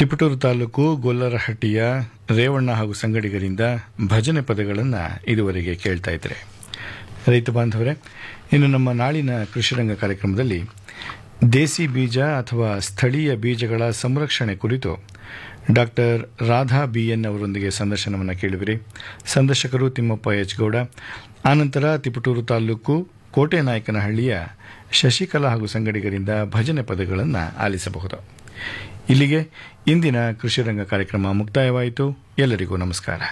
ತಿಪಟೂರು ತಾಲೂಕು ಗೊಲ್ಲರಹಟ್ಟಿಯ ರೇವಣ್ಣ ಹಾಗೂ ಸಂಗಡಿಗರಿಂದ ಭಜನೆ ಪದಗಳನ್ನು ಇದುವರೆಗೆ ಕೇಳ್ತಾ ಇದ್ರೆ ರೈತ ಬಾಂಧವರೇ ಇನ್ನು ನಮ್ಮ ನಾಳಿನ ಕೃಷಿರಂಗ ಕಾರ್ಯಕ್ರಮದಲ್ಲಿ ದೇಸಿ ಬೀಜ ಅಥವಾ ಸ್ಥಳೀಯ ಬೀಜಗಳ ಸಂರಕ್ಷಣೆ ಕುರಿತು ಡಾಕ್ಟರ್ ರಾಧಾ ಬಿಎನ್ ಅವರೊಂದಿಗೆ ಸಂದರ್ಶನವನ್ನು ಕೇಳುವಿರಿ ಸಂದರ್ಶಕರು ತಿಮ್ಮಪ್ಪ ಎಚ್ ಗೌಡ ಆನಂತರ ತಿಪಟೂರು ತಾಲೂಕು ಕೋಟೆನಾಯಕನಹಳ್ಳಿಯ ಶಶಿಕಲಾ ಹಾಗೂ ಸಂಗಡಿಗರಿಂದ ಭಜನೆ ಪದಗಳನ್ನು ಆಲಿಸಬಹುದು ಇಲ್ಲಿಗೆ ಇಂದಿನ ಕೃಷಿರಂಗ ಕಾರ್ಯಕ್ರಮ ಮುಕ್ತಾಯವಾಯಿತು ಎಲ್ಲರಿಗೂ ನಮಸ್ಕಾರ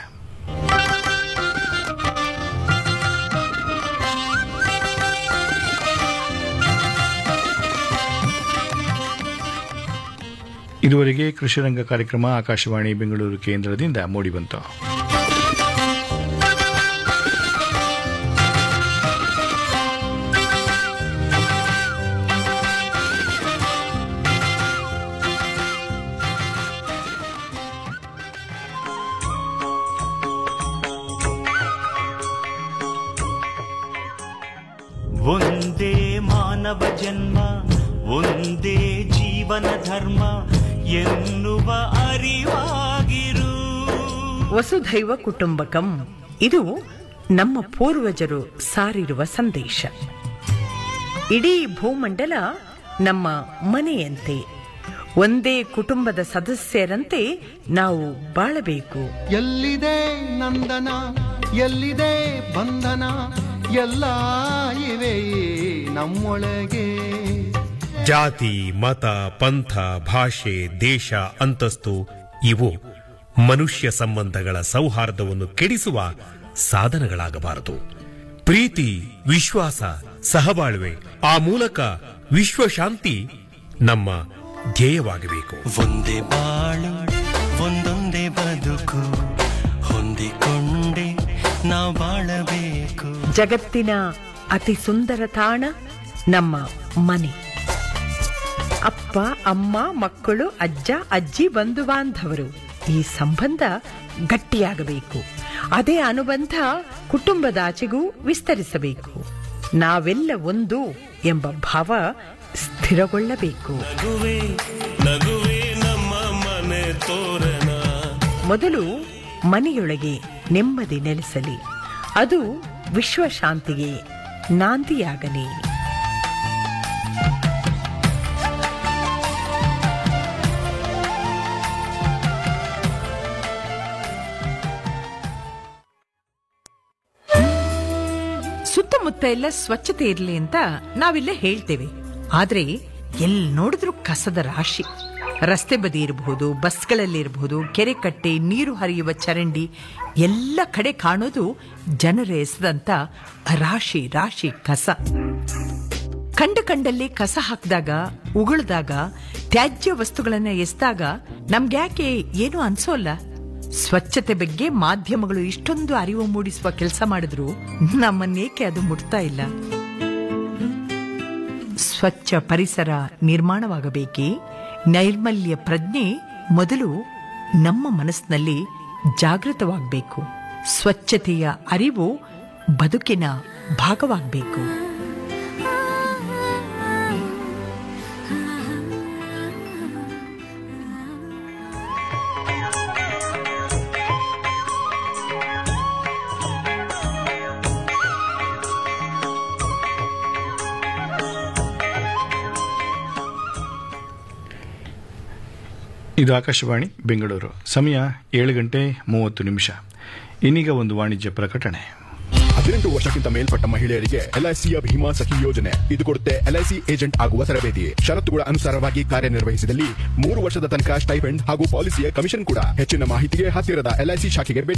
ಇದುವರೆಗೆ ಕೃಷಿರಂಗ ಕಾರ್ಯಕ್ರಮ ಆಕಾಶವಾಣಿ ಬೆಂಗಳೂರು ಕೇಂದ್ರದಿಂದ ಮೂಡಿಬಂತು ಒಂದೇ ಮಾನವ ಜನ್ಮ ಒಂದೇ ಜೀವನ ಧರ್ಮ ಎನ್ನುವ ಅರಿವಾಗಿರು ವಸುಧೈವ ಕುಟುಂಬಕಂ ಇದು ನಮ್ಮ ಪೂರ್ವಜರು ಸಾರಿರುವ ಸಂದೇಶ ಇಡೀ ಭೂಮಂಡಲ ನಮ್ಮ ಮನೆಯಂತೆ ಒಂದೇ ಕುಟುಂಬದ ಸದಸ್ಯರಂತೆ ನಾವು ಬಾಳಬೇಕು ಎಲ್ಲಿದೆ ನಂದನ ಎಲ್ಲಿದೆ ಬಂಧನ ಎಲ್ಲ ಇವೆ ನಮ್ಮೊಳಗೆ ಜಾತಿ ಮತ ಪಂಥ ಭಾಷೆ ದೇಶ ಅಂತಸ್ತು ಇವು ಮನುಷ್ಯ ಸಂಬಂಧಗಳ ಸೌಹಾರ್ದವನ್ನು ಕೆಡಿಸುವ ಸಾಧನಗಳಾಗಬಾರದು ಪ್ರೀತಿ ವಿಶ್ವಾಸ ಸಹಬಾಳ್ವೆ ಆ ಮೂಲಕ ವಿಶ್ವಶಾಂತಿ ನಮ್ಮ ಧ್ಯೇಯವಾಗಬೇಕು ಒಂದೇ ಬಾಳು ಒಂದೊಂದೇ ಬದುಕು ಹೊಂದಿಕೊಂಡೆ ನಾವು ಬಾಳಬೇಕು ಜಗತ್ತಿನ ಅತಿ ಸುಂದರ ತಾಣ ನಮ್ಮ ಮನೆ ಅಪ್ಪ ಅಮ್ಮ ಮಕ್ಕಳು ಅಜ್ಜ ಅಜ್ಜಿ ಬಂಧು ಬಾಂಧವರು ಈ ಸಂಬಂಧ ಗಟ್ಟಿಯಾಗಬೇಕು ಅದೇ ಅನುಬಂಧ ಕುಟುಂಬದಾಚೆಗೂ ವಿಸ್ತರಿಸಬೇಕು ನಾವೆಲ್ಲ ಒಂದು ಎಂಬ ಭಾವ ಸ್ಥಿರಗೊಳ್ಳಬೇಕು ನಗುವೆ ನಗುವೆ ನಮ್ಮ ಮನೆ ತೋರಣ ಮೊದಲು ಮನೆಯೊಳಗೆ ನೆಮ್ಮದಿ ನೆಲೆಸಲಿ ಅದು ವಿಶ್ವಶಾಂತಿಗೆ ನಾಂದಿಯಾಗಲಿ ಸುತ್ತಮುತ್ತ ಎಲ್ಲ ಸ್ವಚ್ಛತೆ ಇರಲಿ ಅಂತ ನಾವಿಲ್ಲೇ ಹೇಳ್ತೇವೆ ಆದ್ರೆ ಎಲ್ಲಿ ನೋಡಿದ್ರು ಕಸದ ರಾಶಿ ರಸ್ತೆ ಬದಿ ಇರಬಹುದು ಬಸ್ಗಳಲ್ಲಿ ಇರಬಹುದು ಕೆರೆ ಕಟ್ಟೆ ನೀರು ಹರಿಯುವ ಚರಂಡಿ ಎಲ್ಲ ಕಡೆ ಕಾಣೋದು ಜನರು ಎಸೆದಂತ ರಾಶಿ ರಾಶಿ ಕಸ ಕಂಡ ಕಂಡಲ್ಲಿ ಕಸ ಹಾಕಿದಾಗ ಉಗುಳ್ದಾಗ ತ್ಯಾಜ್ಯ ವಸ್ತುಗಳನ್ನ ಎಸ್ದಾಗ ನಮ್ಗ್ಯಾಕೆ ಏನು ಅನ್ಸೋಲ್ಲ ಸ್ವಚ್ಛತೆ ಬಗ್ಗೆ ಮಾಧ್ಯಮಗಳು ಇಷ್ಟೊಂದು ಅರಿವು ಮೂಡಿಸುವ ಕೆಲಸ ಮಾಡಿದ್ರು ನಮ್ಮನ್ನೇಕೆ ಅದು ಮುಟ್ತಾ ಇಲ್ಲ ಸ್ವಚ್ಛ ಪರಿಸರ ನಿರ್ಮಾಣವಾಗಬೇಕೇ ನೈರ್ಮಲ್ಯ ಪ್ರಜ್ಞೆ ಮೊದಲು ನಮ್ಮ ಮನಸ್ಸಿನಲ್ಲಿ ಜಾಗೃತವಾಗಬೇಕು ಸ್ವಚ್ಛತೆಯ ಅರಿವು ಬದುಕಿನ ಭಾಗವಾಗಬೇಕು ಇದು ಆಕಾಶವಾಣಿ ಬೆಂಗಳೂರು ಸಮಯ ಏಳು ಗಂಟೆ ಮೂವತ್ತು ನಿಮಿಷ ಇನ್ನೀಗ ಒಂದು ವಾಣಿಜ್ಯ ಪ್ರಕಟಣೆ ಹದಿನೆಂಟು ವರ್ಷಕ್ಕಿಂತ ಮೇಲ್ಪಟ್ಟ ಮಹಿಳೆಯರಿಗೆ ಎಲ್ಐಸಿಯ ಭೀಮಾ ಸಖಿ ಯೋಜನೆ ಇದು ಕೊಡುತ್ತೆ ಎಲ್ಐಸಿ ಏಜೆಂಟ್ ಆಗುವ ತರಬೇತಿ ಷರತ್ತುಗಳ ಅನುಸಾರವಾಗಿ ಕಾರ್ಯನಿರ್ವಹಿಸಿದಲ್ಲಿ ಮೂರು ವರ್ಷದ ತನಕ ಸ್ಟೈಫೆಂಡ್ ಹಾಗೂ ಪಾಲಿಸಿಯ ಕಮಿಷನ್ ಕೂಡ ಹೆಚ್ಚಿನ ಮಾಹಿತಿಗೆ ಹತ್ತಿರದ ಎಲ್ಐಸಿ ಶಾಖೆಗೆ ಭೇಟಿ